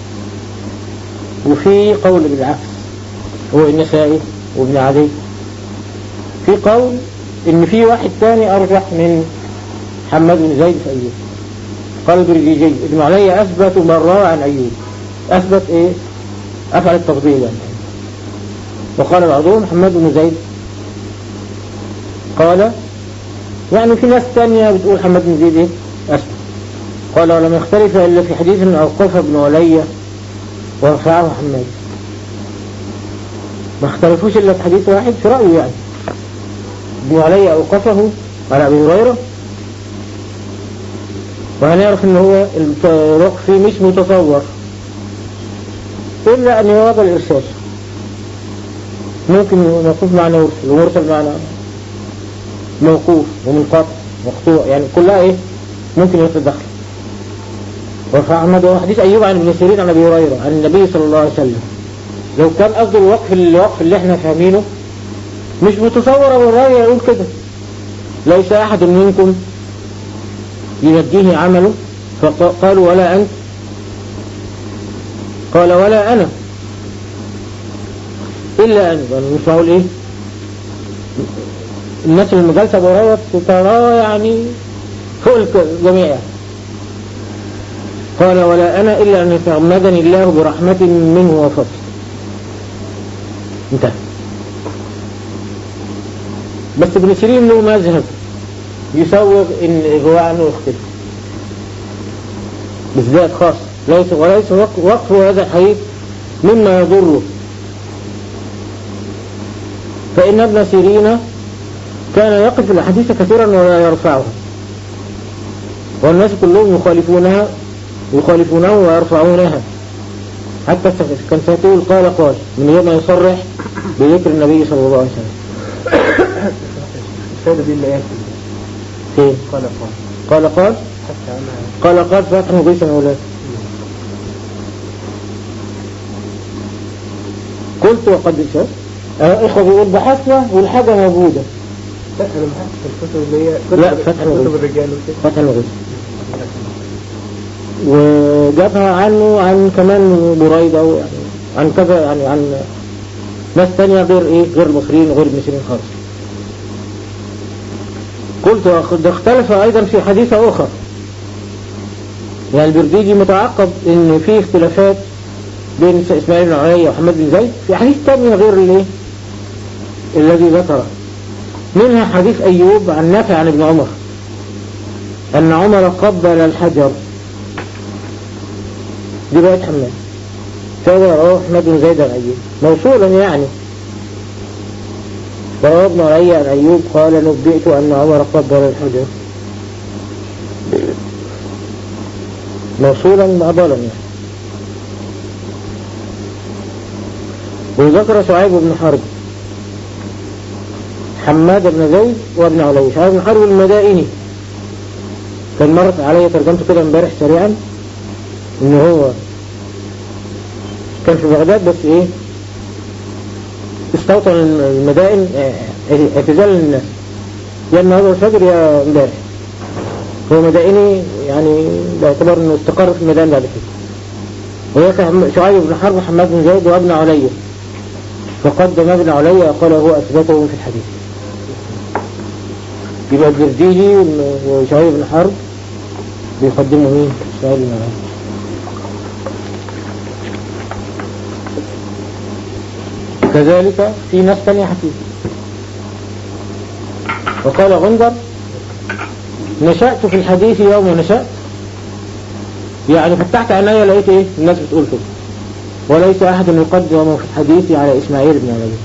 وفي قول بالعكس هو النسائي وابن عدي في قول ان في واحد تاني ارجح من حماد بن زيد في ايوب قال البرجيجي ابن علي اثبت من روى عن ايوب اثبت ايه افعل التفضيل يعني وقال بعضهم محمد بن زيد قال يعني في ناس تانية بتقول محمد بن زيد ايه اثبت قال ولم يختلف الا في حديث من اوقف ابن علي ورفعه حماد ما اختلفوش الا في حديث واحد في رايه يعني ابن علي اوقفه على ابي هريره وهنعرف ان هو الوقف فيه مش متصور الا ان يراد الارسال ممكن موقوف معنى مرسل ومرسل معنى موقوف ومنقطع مقطوع يعني كلها ايه ممكن يتدخل ورفع احمد وهو حديث ايوب عن ابن سيرين عن ابي هريره عن النبي صلى الله عليه وسلم لو كان قصده الوقف الوقف اللي احنا فاهمينه مش متصور ابو هريره يقول كده ليس احد منكم ينجيه عمله فقالوا ولا انت قال ولا انا الا انا يعني مش معقول ايه الناس اللي مجالسه ابو هريره تراه يعني فوق الجميع يعني. قال ولا انا الا ان يتغمدني الله برحمه منه وفضل انتهى بس ابن سيرين له مذهب يسوغ ان هو عنه يختلف بالذات خاص ليس وليس وقف هذا الحديث مما يضره فإن ابن سيرين كان يقف الأحاديث كثيرا ولا يرفعها والناس كلهم يخالفونها يخالفونه ويرفعونها حتى كان سيقول قال قال من غير ما يصرح بذكر النبي صلى الله عليه وسلم الشهادة دي اللي ايه فين قال قال قال قال حتى عنها قال قال فتح مغيثا أولاد قلت وقد شاء إخوة بيقول بحثنا والحاجة موجودة لا انا بحث في الكتب اللي هي كتب, لا، فتح كتب الغيث. الرجال وكده فتح المغيث وجابها عنه عن كمان بريدة ويعني عن كذا يعني عن ناس تانية غير ايه غير المصريين وغير ابن سيرين خالص قلت وقد اختلف ايضا في حديثة اخرى يعني البرديجي متعقب ان في اختلافات بين اسماعيل بن علي وحماد بن زيد في حديث تاني غير الايه الذي ذكره منها حديث ايوب عن نافع عن ابن عمر ان عمر قبل الحجر دي بقت حماد فهذا رواه احمد بن زيد عن ايوب موصولا يعني ورواه ابن علي عن ايوب قال نبئت ان عمر قبل الحجر موصولا معضلا يعني وذكر شعيب بن حرب حماد بن زيد وابن علي شعيب بن حرب المدائني كان مرت علي ترجمته كده امبارح سريعا ان هو كان في بغداد بس ايه استوطن المدائن اه، اعتزال الناس يا النهارده الفجر يا امبارح هو مدائني يعني باعتبار انه استقر في المدائن بعد كده وهو كان شعيب بن حرب حماد بن زيد وابن علي فقدم ابن علي قال هو اثبته في الحديث يبقى الجرديجي وشعيب بن حرب بيقدموا مين؟ شعيب بن علي كذلك في ناس تانية حكيم وقال غندر نشأت في الحديث يوم نشأت يعني فتحت عيني لقيت ايه الناس بتقول كده وليس احد يقدم في الحديث على اسماعيل بن علي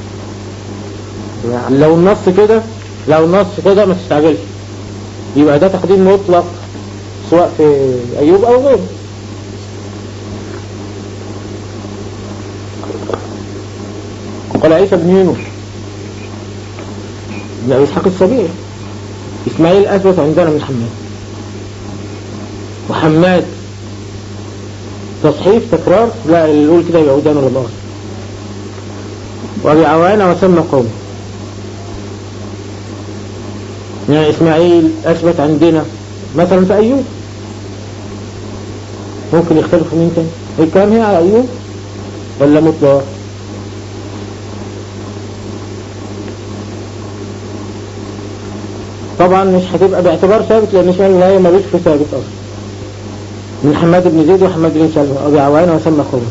لو النص كده لو النص كده ما تستعجلش يبقى ده تقديم مطلق سواء في ايوب او غيره قال عيسى بن يونس بن أبي إسحاق السبيعي إسماعيل أثبت عندنا من حماد وحماد تصحيف تكرار لا اللي يقول كده يبقى ودانه للأصل وأبي عوانة وسمى قومه يعني إسماعيل أثبت عندنا مثلا في أيوب ممكن يختلفوا مين تاني الكلام هي على أيوب ولا مطلق طبعا مش هتبقى باعتبار ثابت لان اسماعيل النهاية ملوش في ثابت اصلا من حماد بن زيد وحماد بن سلمة ابي عوانة وسمى خوه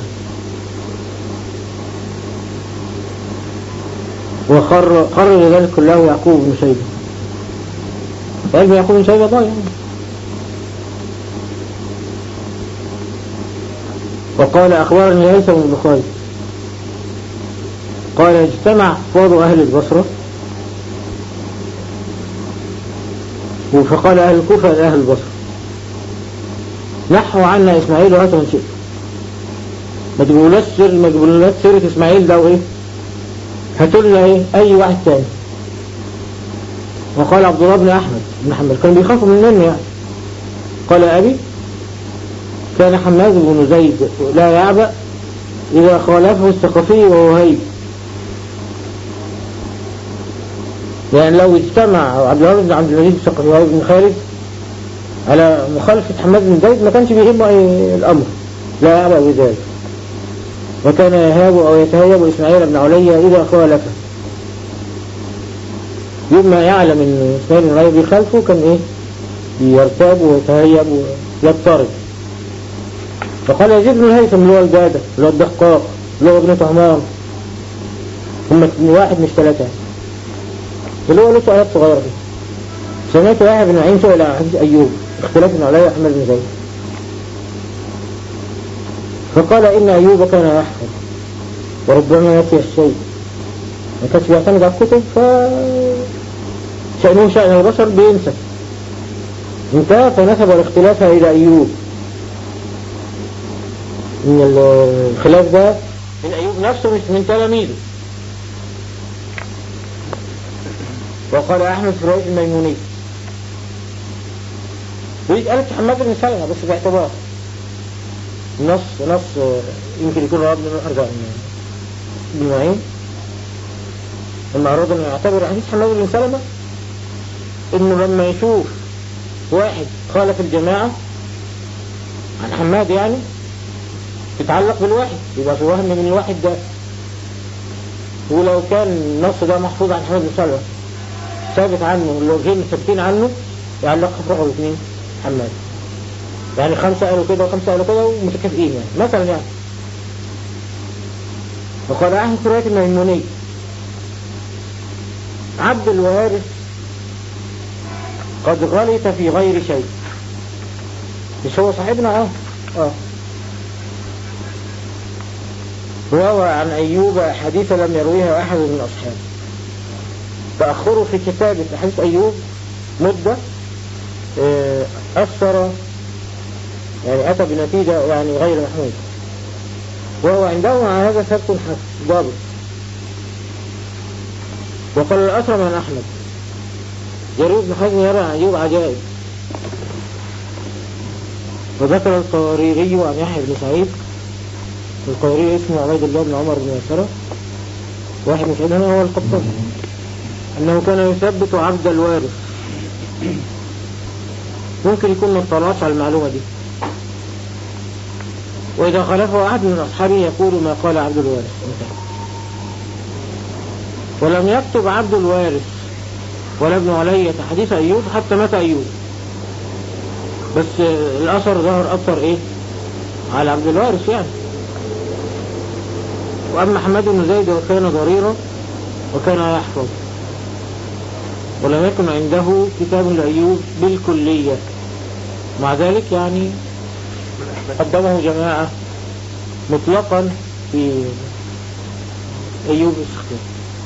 وخر قرر لذلك كله يعقوب بن شيبة علم يعقوب بن شيبة ضايع وقال أخبرني هيثم بن خالد قال اجتمع حفاظ أهل البصرة فقال أهل الكوفة لأهل البصرة نحوا عنا إسماعيل وهاتوا من شئت ما تقولوش سر ما تقولوش سيرة إسماعيل ده وإيه هاتوا لنا إيه أي واحد تاني وقال عبد الله بن أحمد بن حنبل كانوا بيخافوا مننا يعني قال أبي كان حماد بن زيد لا يعبأ إذا خالفه الثقفي وهو هيب يعني لو اجتمع عبد الوهاب بن عبد العزيز الثقفي وهيب بن خالد على مخالفة حماد بن زيد ما كانش بيهمه أي الأمر لا يعبأ بذلك وكان يهاب أو يتهيب إسماعيل بن علي إذا خالفه يوم ما يعلم ان اسماعيل بن علي بيخالفه كان ايه يرتاب ويتهيب ويضطرب فقال يزيد بن الهيثم اللي هو الجادة اللي هو الدقاق اللي هو ابن طهمان هم واحد مش ثلاثة اللي هو له سؤالات صغيرة كده سمعت واحد بن معين سئل عن حديث أيوب اختلاف بن علي وأحمد بن زيد فقال إن أيوب كان يحفظ وربما نسي الشيء ما كانش بيعتمد على الكتب ف شأنه شأن البشر بينسى انتهى فنسب الاختلاف إلى أيوب إن الخلاف ده من أيوب نفسه مش من تلاميذه وقال أحمد في رواية الميموني ودي قالت حماد بن سلمة بس باعتبار نص نص يمكن يكون رواه من أرجع ابن معين لما أراد أن يعتبر حديث حماد بن سلمة إنه لما يشوف واحد خالف الجماعة عن حماد يعني تتعلق بالواحد يبقى في وهم من الواحد ده ولو كان النص ده محفوظ عن حماد بن سلمة ثابت عنه الوجهين ثابتين عنه يعلق في رقم اثنين حماد يعني خمسة قالوا كده وخمسة قالوا كده ومتكافئين يعني مثلا يعني وقال أحمد في رواية الميموني عبد الوارث قد غلط في غير شيء مش هو صاحبنا اه اه روى عن أيوب حديث لم يرويها أحد من أصحابه تأخره في كتابة حديث أيوب مدة آه، أثر يعني أتى بنتيجة يعني غير محمودة وهو عنده مع هذا ثبت حسن ضابط وقال الأسرم عن أحمد جرير بن حزم يرى عن أيوب عجائب وذكر القواريري عن يحيى بن سعيد القواريري اسمه عبيد الله بن عمر بن يسرة واحد من سعيد هنا هو القبطان أنه كان يثبت عبد الوارث ممكن يكون ما اطلعش على المعلومة دي وإذا خالفه أحد من أصحابه يقول ما قال عبد الوارث انتهى. ولم يكتب عبد الوارث ولا ابن علية حديث أيوب حتى مات أيوب بس آه، الأثر ظهر أكثر إيه على عبد الوارث يعني وأما حماد بن زيد وكان ضريرا وكان يحفظ ولم يكن عنده كتاب لأيوب بالكلية مع ذلك يعني قدمه جماعة مطلقا في أيوب السختياني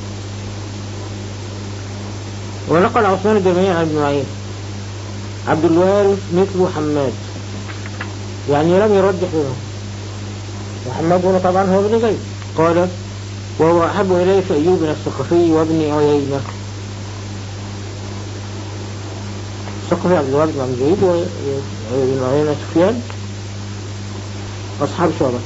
ونقل عثمان الدمية عن ابن معين عبد الوارث مثل حماد يعني لم يرجح بينهم وحماد هنا طبعا هو ابن زيد قال وهو أحب إليه في أيوب من الثقفي وابن عيينة الثقفي عبد الوارث بن عبد زيد وابن عيينة سفيان أصحاب شعبة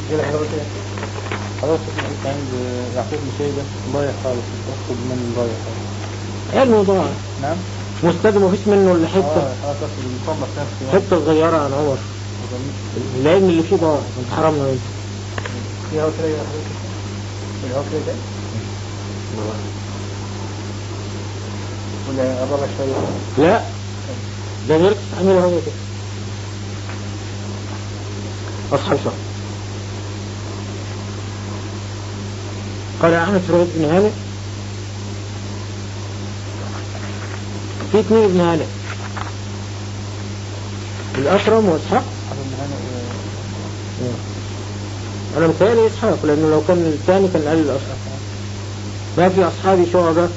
خلاص انت عند يعقوب بن شيبة ضايع خالص تاخد من ضايع خالص علم طبعا نعم مستد مفيش منه إلا اه حتة اه تاخد المصنف نفسه يعني. حتة صغيرة عن عمر العلم اللي فيه ضاع انت حرمنا منه فيها وكرة يا حضرتك فيها وكرة ده ولا قربها شوية لا ده غير تستعمله هو كده أصحاب شهر قال أحمد في رواية بن هانئ في اثنين ابن هانئ الأشرم وإسحاق عبد المهنا أنا متهيألي إسحاق لأنه لو كان الثاني كان قال الأشرم ما في أصحابي شعبة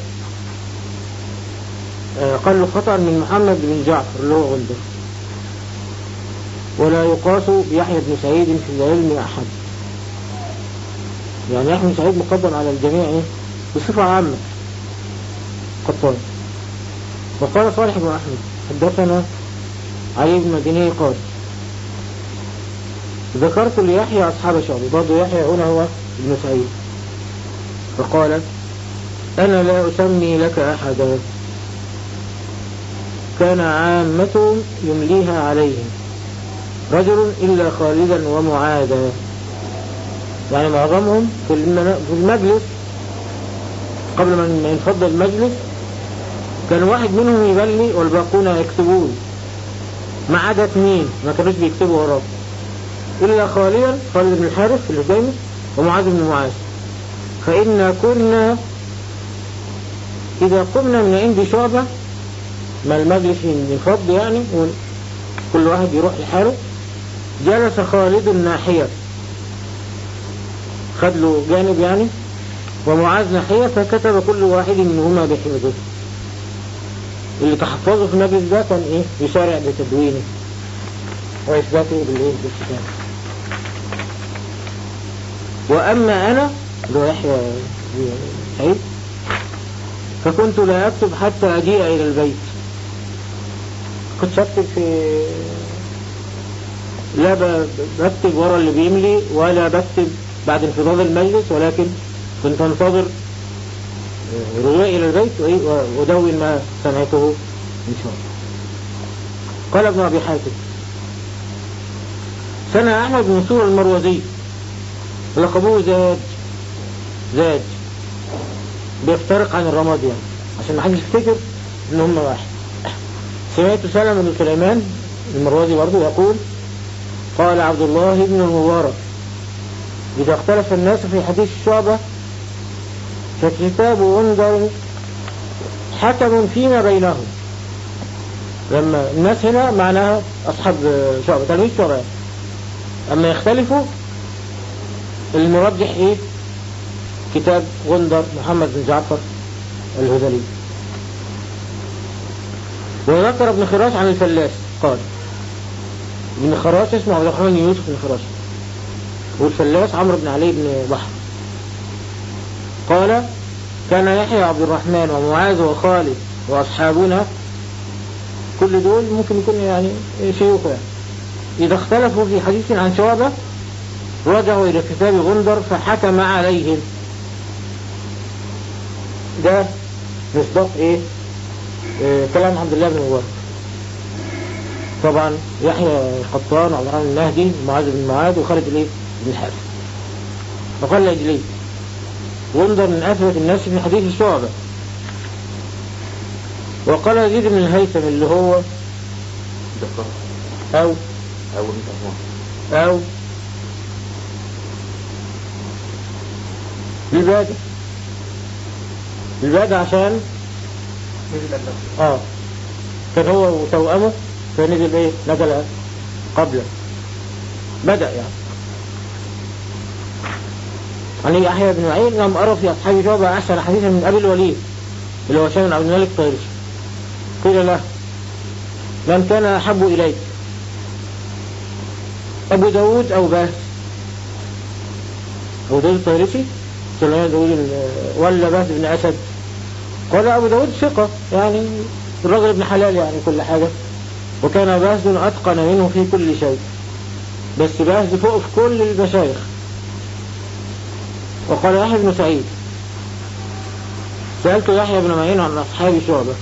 آه، قالوا خطأ من محمد بن جعفر اللي هو غندر ولا يقاس بيحيى بن سعيد في العلم أحد يعني يحيى بن سعيد مقدم على الجميع إيه؟ بصفة عامة قطان وقال صالح بن أحمد حدثنا علي بن مديني قال ذكرت ليحيى أصحاب شعبي برضه يحيى هنا هو ابن سعيد فقال أنا لا أسمي لك أحدا كان عامتهم يمليها عليهم رجل إلا خالدا ومعادا يعني معظمهم في المن- في المجلس قبل ما ينفض المجلس كان واحد منهم يبلي والباقون يكتبون ما عدا اثنين ما كانوش بيكتبوا وراه إلا خالدا خالد بن الحارث اللي دايما ومعاذ بن معاذ فإنا كنا إذا قمنا من عند شعبة ما المجلس ينفض يعني كل واحد يروح لحاله جلس خالد ناحية خد له جانب يعني ومعاذ ناحية فكتب كل واحد منهما بحفظه اللي تحفظه في المجلس ده كان ايه يسارع بتدوينه وإثباته بالايه بالكتاب وأما أنا اللي هو يحيى بن سعيد فكنت لا أكتب حتى أجيء إلى البيت كنت أكتب في لا ب- بكتب ورا اللي بيملي ولا بكتب بعد انفضاض المجلس ولكن كنت انتظر رجوعي إلى البيت وإيه؟ وأدون ما سمعته إن شاء الله قال ابن أبي حاتم سنة أحمد بن منصور المروزي لقبوه زاد زاد بيفترق عن الرماد يعني عشان ما حدش يفتكر ان هم واحد سمعت سلمة بن سليمان المروزي برضه يقول قال عبد الله بن المبارك إذا اختلف الناس في حديث الشعبة فكتاب غندر حكم فيما بينهم لما الناس هنا معناها أصحاب شعبة تلميذ شعبة يعني. أما يختلفوا المرجح إيه كتاب غندر محمد بن جعفر الهذلي وذكر ابن خراش عن الفلاس قال ابن خراش اسمه عبد الرحمن يوسف بن خراش والفلاس عمرو بن علي بن بحر قال كان يحيى عبد الرحمن ومعاذ وخالد وأصحابنا كل دول ممكن يكون يعني شيوخ يعني إذا اختلفوا في حديث عن شعبة رجعوا إلى كتاب غندر فحكم عليهم ده مصداق إيه آه كلام عبد الله بن مبارك طبعا يحيى القطان وعبد الرحمن المهدي معاذ بن معاذ وخالد الايه بن الحارث وقال لأجلي غندر من أثبت الناس في حديث الشعبة وقال يزيد بن الهيثم اللي هو دقة أو أول من أسماء أو البادة البادة عشان اه كان هو وتوأمه فنزل ايه نزل قبله بدأ يعني عن يحيى بن معين لم أرى في أصحاب شعبة أحسن حديثا من أبي الوليد اللي هو شامل عبد الملك طيرش قيل له من كان أحب إليك أبو داود أو باس أبو داود الطيرسي سليمان داود ال- ولا باس بن أسد قال أبو داود ثقة يعني الرجل ابن حلال يعني كل حاجة وكان باس أتقن منه في كل شيء بس باس فوق في كل المشايخ وقال يحيى بن سعيد سألت يحيى بن معين عن أصحاب شعبة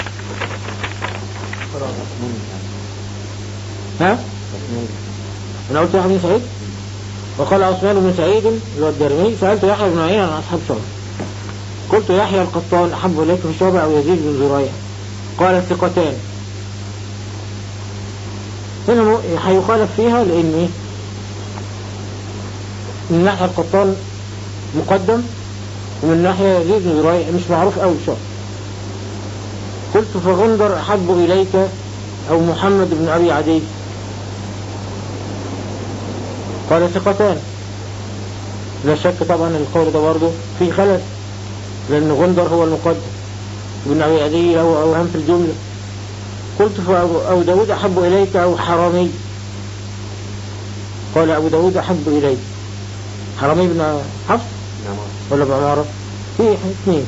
ها؟ أنا قلت يحيى بن سعيد وقال عثمان بن سعيد اللي هو الدارمي سألت يحيى بن معين عن أصحاب شعبة قلت يحيى القطان أحب إليك في شعبة أو يزيد بن زريع قال الثقتان هنا مو- هيخالف فيها لأن إيه؟ من ناحية القطان مقدم ومن ناحية يزيد بن زريع مش معروف أوي شعب قلت فغندر أحب إليك أو محمد بن أبي عدي قال ثقتان لا شك طبعا القول ده برضه في خلل لأن غندر هو المقدم ابن أبي عدي له أوهام في الجملة قلت فأبو أو داود أحب إليك أو حرامي قال أبو داود أحب إليك حرامي بن حفص نعم ولا ابن عمارة فيه اثنين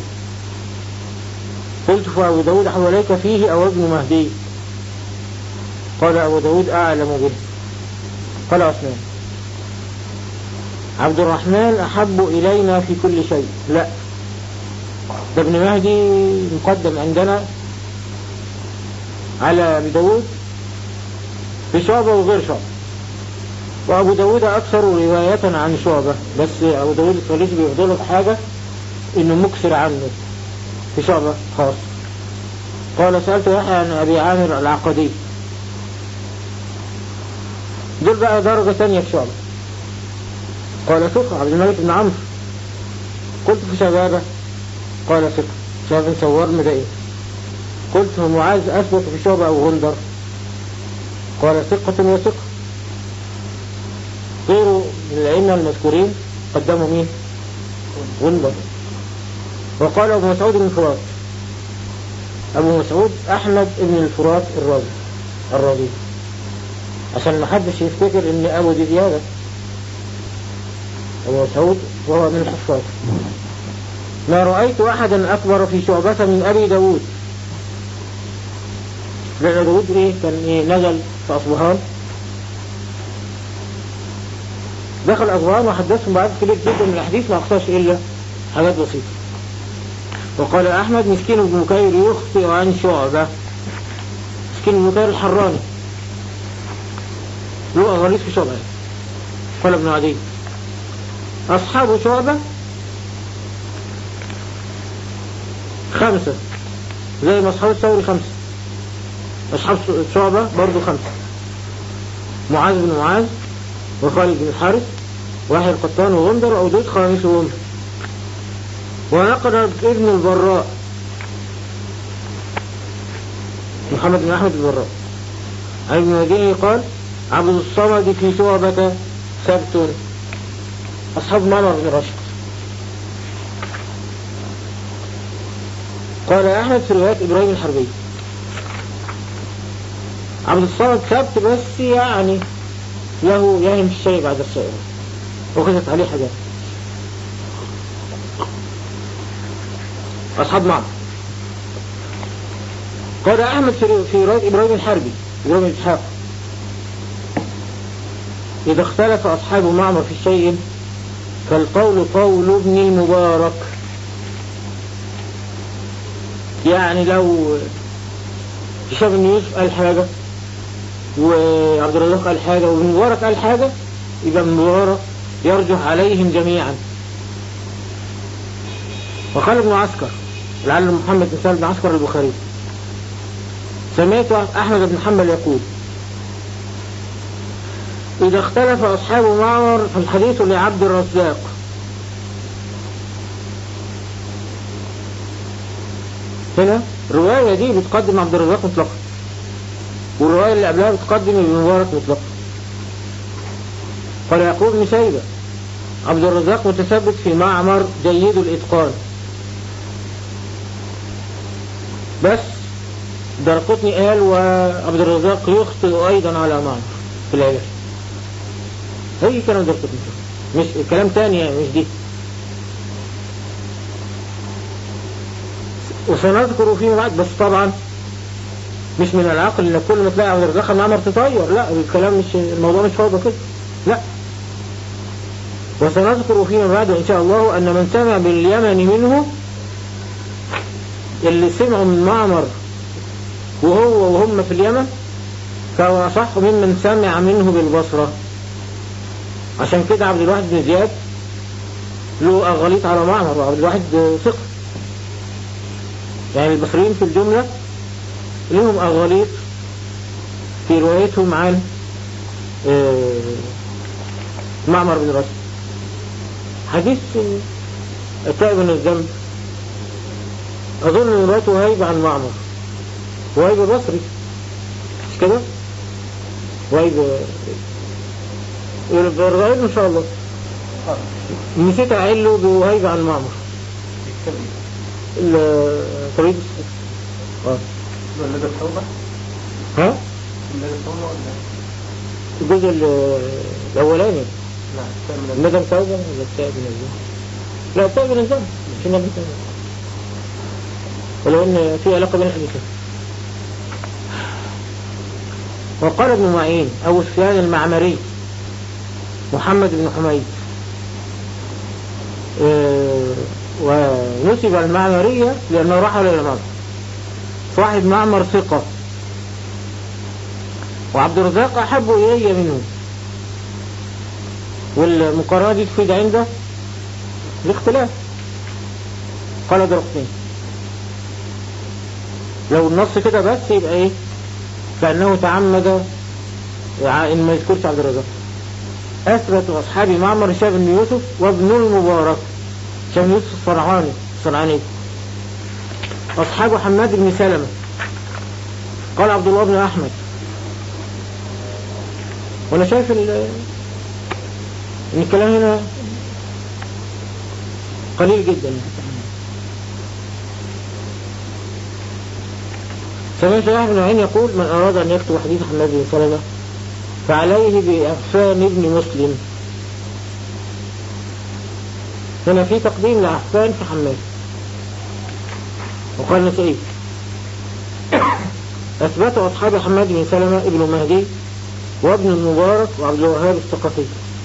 قلت فأبو داود أحب إليك فيه أو ابن مهدي قال أبو داود أعلم به قال عثمان عبد الرحمن أحب إلينا في كل شيء لا ده ابن مهدي مقدم عندنا على أبي داود في شعبة وغير شعبة وأبو داود أكثر رواية عن شعبة بس أبو داود الطليسي بيفضله بحاجة إنه مكثر عنه في شعبة خاص قال سألت يحيى عن أبي عامر العقدي دول بقى درجة ثانية في شعبة قال ثقة عبد الملك بن عمرو قلت في شبابه قال ثقة شباب سوار مدائن قلت هو معاذ أثبت في شعبة أو غندر قال ثقة وثقة غيره من الأئمة المذكورين قدموا مين غندر وقال أبو مسعود بن فرات أبو مسعود أحمد بن الفرات الرازي الرازي عشان ما حدش يفتكر إن أبو دي زيادة أبو مسعود وهو من الحفاظ ما رأيت أحدا أكبر في شعبة من أبي داود لأن داود إيه كان إيه نزل في أصبهان دخل أصبهان وحدثهم بعد كبير جدا من الحديث ما أخطاش إلا حاجات بسيطة وقال أحمد مسكين بن مكير يخطئ عن شعبة مسكين بن مكير الحراني له أغاليث في شعبة قال ابن عدي أصحاب شعبة خمسة زي ما أصحاب الثوري خمسة أصحاب شعبة برضو خمسة معاذ بن معاذ وخالد بن الحارث واحد القطان وغندر وأودود خامسهم ونقل ابن البراء محمد بن أحمد البراء عن ابن مديني قال عبد الصمد في شعبة سبت أصحاب معمر بن راشد قال أحمد في رواية إبراهيم الحربي عبد الصمد سبت بس يعني له يهم في الشيء بعد الشيء وكتبت عليه حاجات أصحاب معمر قال أحمد في في رواية إبراهيم الحربي إبراهيم إسحاق إذا اختلف أصحاب معمر في شيء فالقول قول ابن المبارك يعني لو هشام بن يوسف قال حاجة وعبد الرزاق قال حاجة وابن مبارك قال حاجة يبقى ابن مبارك يرجح عليهم جميعا وقال ابن عسكر لعل محمد بن سالم بن عسكر البخاري سمعت أحمد بن حنبل يقول إذا اختلف أصحاب معمر فالحديث لعبد الرزاق هنا الرواية دي بتقدم عبد الرزاق مطلقا والرواية اللي قبلها بتقدم ابن مبارك مطلقا قال يعقوب بن شيبة عبد الرزاق متثبت في معمر جيد الإتقان بس درقطني قال وعبد الرزاق يخطئ أيضا على معمر في العلاج هي كلام درقطني مش كلام تاني يعني مش دي وسنذكر فيما بعد بس طبعا مش من العقل ان كل ما تلاقي عبد الرزاق معمر تطير لا الكلام مش الموضوع مش فاضي كده لا وسنذكر فيما بعد ان شاء الله ان من سمع باليمن منه اللي سمعوا من معمر وهو وهم في اليمن فهو أصح ممن سمع منه بالبصرة عشان كده عبد الواحد بن زياد له أغليط على معمر وعبد الواحد ثقة يعني البصريين في الجملة لهم أغليط في روايتهم عن معمر بن راشد حديث التائب من الذنب أظن روايته هيبة عن معمر وهيبة بصري مش كده وهيبة الرواية إن شاء الله نسيت أعيل له بوهيبة عن معمر طريق اه ولا ده التوبة؟ ها ولا ده التوبة ولا الجزء ال- الأولاني لا كان من ندم توبة ولا التائب من الذنب؟ لا التائب من الذنب مش ندم توبة ولو ان في علاقة بين الحديثين وقال ابن معين أو سفيان المعمري محمد بن حميد آه، ونسب المعمرية لأنه رحل إلى مصر صاحب معمر ثقة وعبد الرزاق أحب إلي منه والمقارنة دي تفيد عنده الاختلاف قال درقتين لو النص كده بس يبقى ايه كأنه تعمد ع- ان ما يذكرش عبد الرزاق اثبت اصحاب معمر هشام بن يوسف وابن المبارك هشام يوسف الصنعاني الصنعاني اصحاب حماد بن سلمة قال عبد الله بن احمد وانا شايف ال- ان الكلام هنا قليل جدا سمعت يحيى بن معين يقول من أراد أن يكتب حديث حماد بن سلمة فعليه بأحسان ابن مسلم هنا في تقديم لأحسان في حماد وقال نسائي أثبت أصحاب حماد بن سلمة ابن مهدي وابن المبارك وعبد الوهاب الثقفي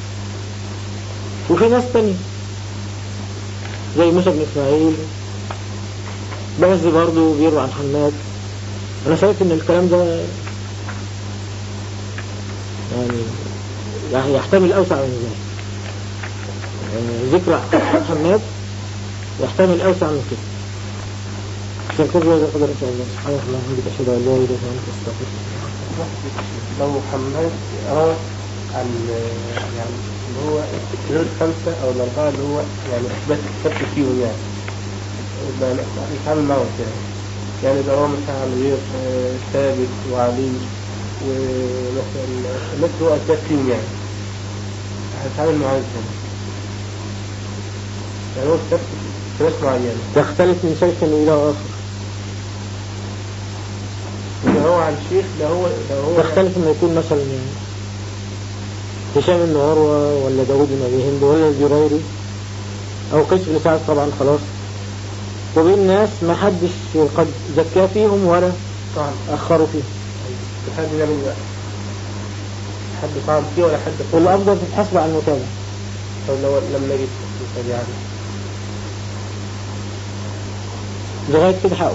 وفي ناس تانية زي موسى بن إسماعيل بازي برضه بيروي عن حماد أنا شايف إن الكلام ده يعني يعني يحتمل أوسع من ذلك يعني ذكر حماد يحتمل أوسع من كده عشان كده هذا القدر إن شاء الله سبحانه وتعالى وبحمدك أشهد أن لا إله إلا أنت أستغفرك لو حماد روى عن يعني اللي هو غير الخمسة أو الأربعة اللي هو يعني أثبت الثبت فيهم يعني يبقى نتعامل معهم كده يعني إذا روى مثلا عن غير آه، ثابت وعلي ومثلا الناس اللي هو أثبت فيهم يعني هنتعامل معاه ازاي؟ يعني هو الثبت في ناس معينة تختلف من شيخ إلى آخر إذا هو عن شيخ ده هو ده هو تختلف إنه يكون مثلا يعني هشام بن عروة ولا داوود بن أبي هند ولا الجريري أو قيس بن سعد طبعا خلاص وبين ناس ما حدش قد زكى فيهم ولا طعن أخروا فيه حد يعمل بقى حد طعن فيه ولا حد والأفضل تتحسب على المتابع طب لو لم نجد مثال يعني لغاية كده حقه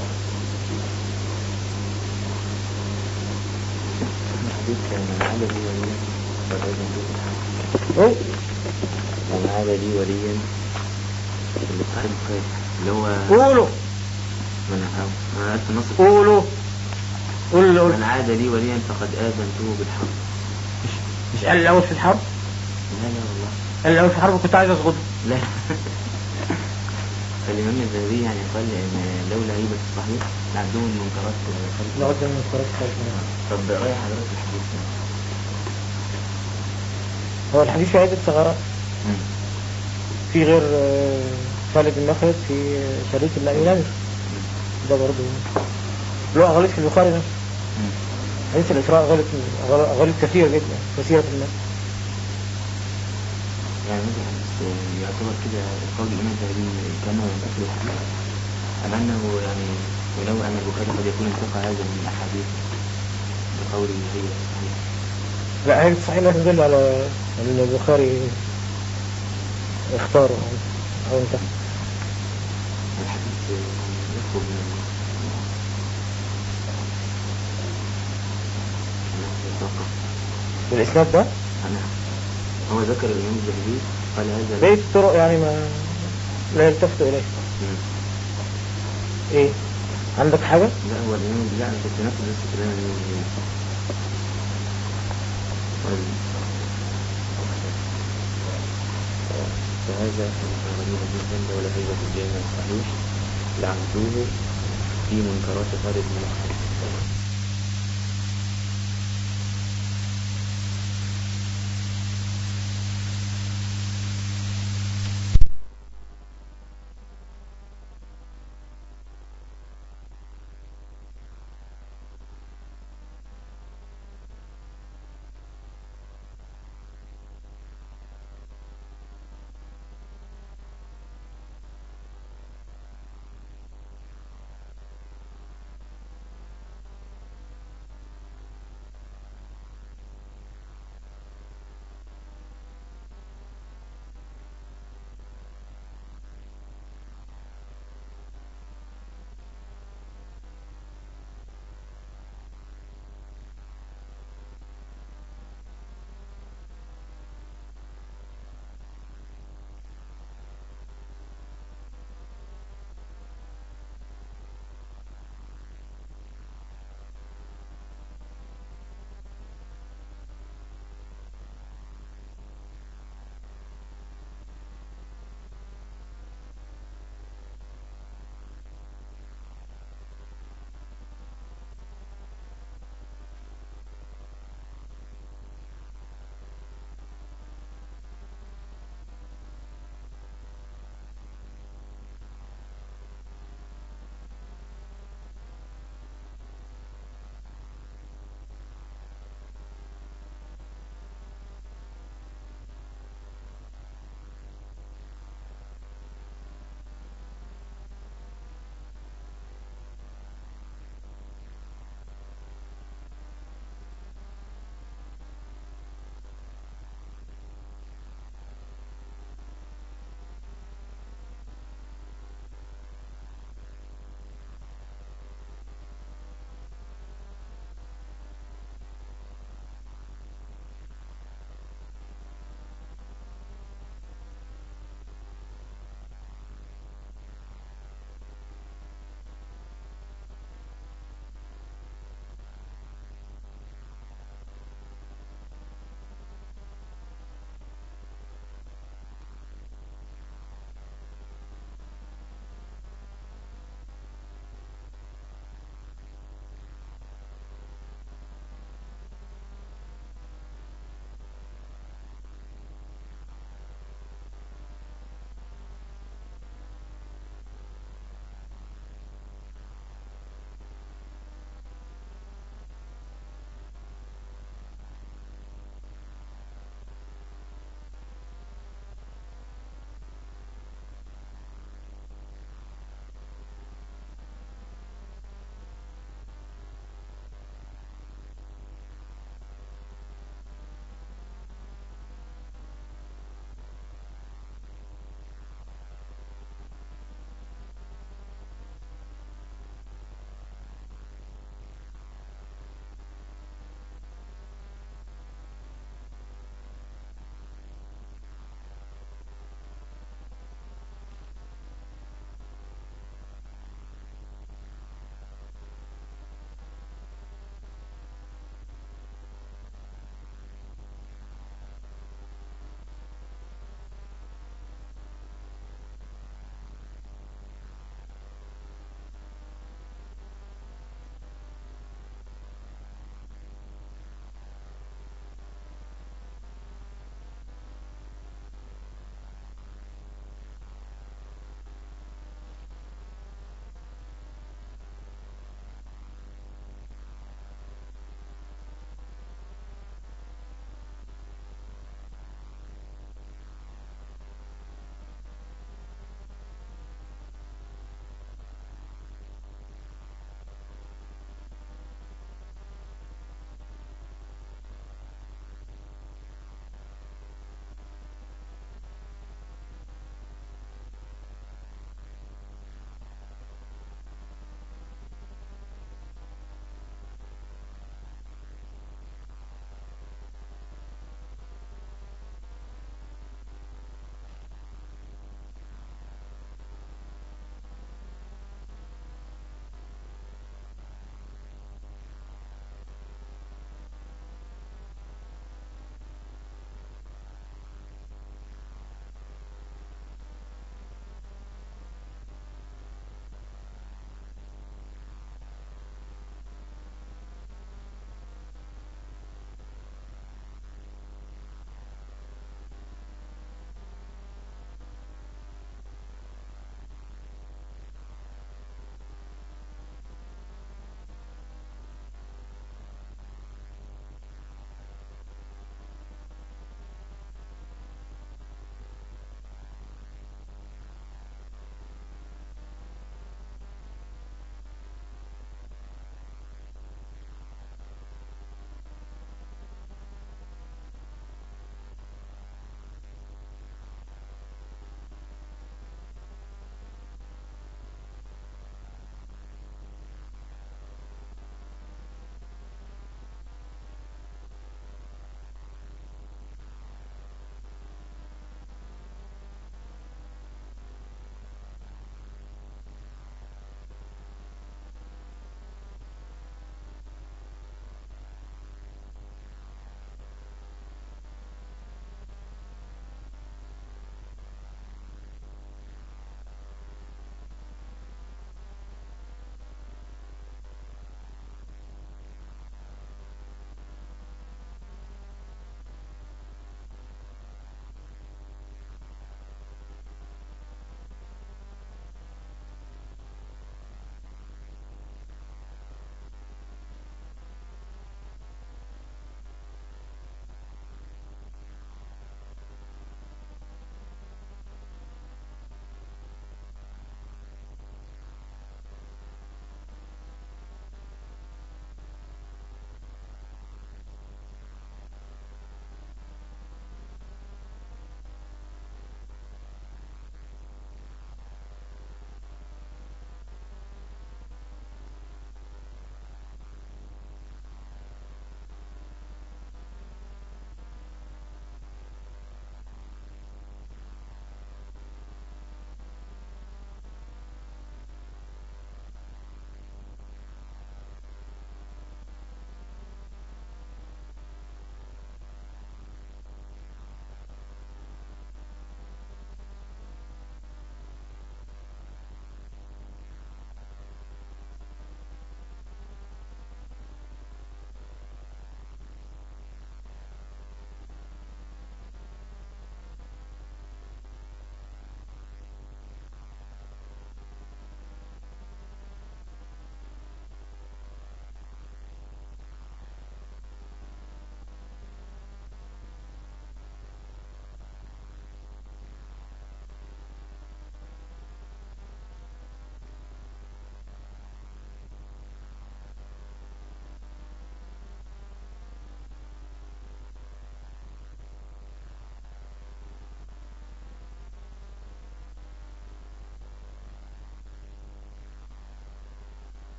الحديث من عاد لي وليا فقد أذن به بالحق إيه؟ من عاد لي وليا اللي بتاع البخاري اللي هو قولوا من أو أنا عرفت النص قولوا قول اللي قلت من عاد لي وليا فقد آذنته بالحق مش قال الأول في الحرب لا لا والله قال الأول في الحرب كنت عايز أسقطه لا فالإمام الذهبي يعني قال إن لولا هيبة الصحيح لعندهم المنكرات خارج لا قدام من الفرق طب رأي حضرتك في الحديث ده؟ هو الحديث في عدة ثغرات مم. في غير آه، خالد بن مخلد في آه، شريك بن أبي نمر ده برضه له أغاليط في البخاري نفسه مم. حديث الإسراء غلط غلط كثيرة جدا كثيرة في الناس يعني مثلا بس يعتبر كده قول الإمام الذهبي كأنه ينتقل الحديث أم أنه يعني ينوع أن البخاري قد يكون انتقى هذا من الأحاديث بقوله هي صحيح لا هي صحيح لا تدل على أن البخاري اختاره أو- أو انتهى الحديث يخرج من يتوقف بالإسناد ده نعم هو ذكر الإمام الذهبي قال هذا بقية الطرق يعني ما لا يلتفت إليه مم. إيه عندك حاجة؟ لا هو الإمام لا أنا كنت نفس بس كلام الإمام الذهبي قال- فهذا كان غريبا جدا ولا هيبة في الجامع الصحيح لعبدوه في منكرات خالد بن مخلد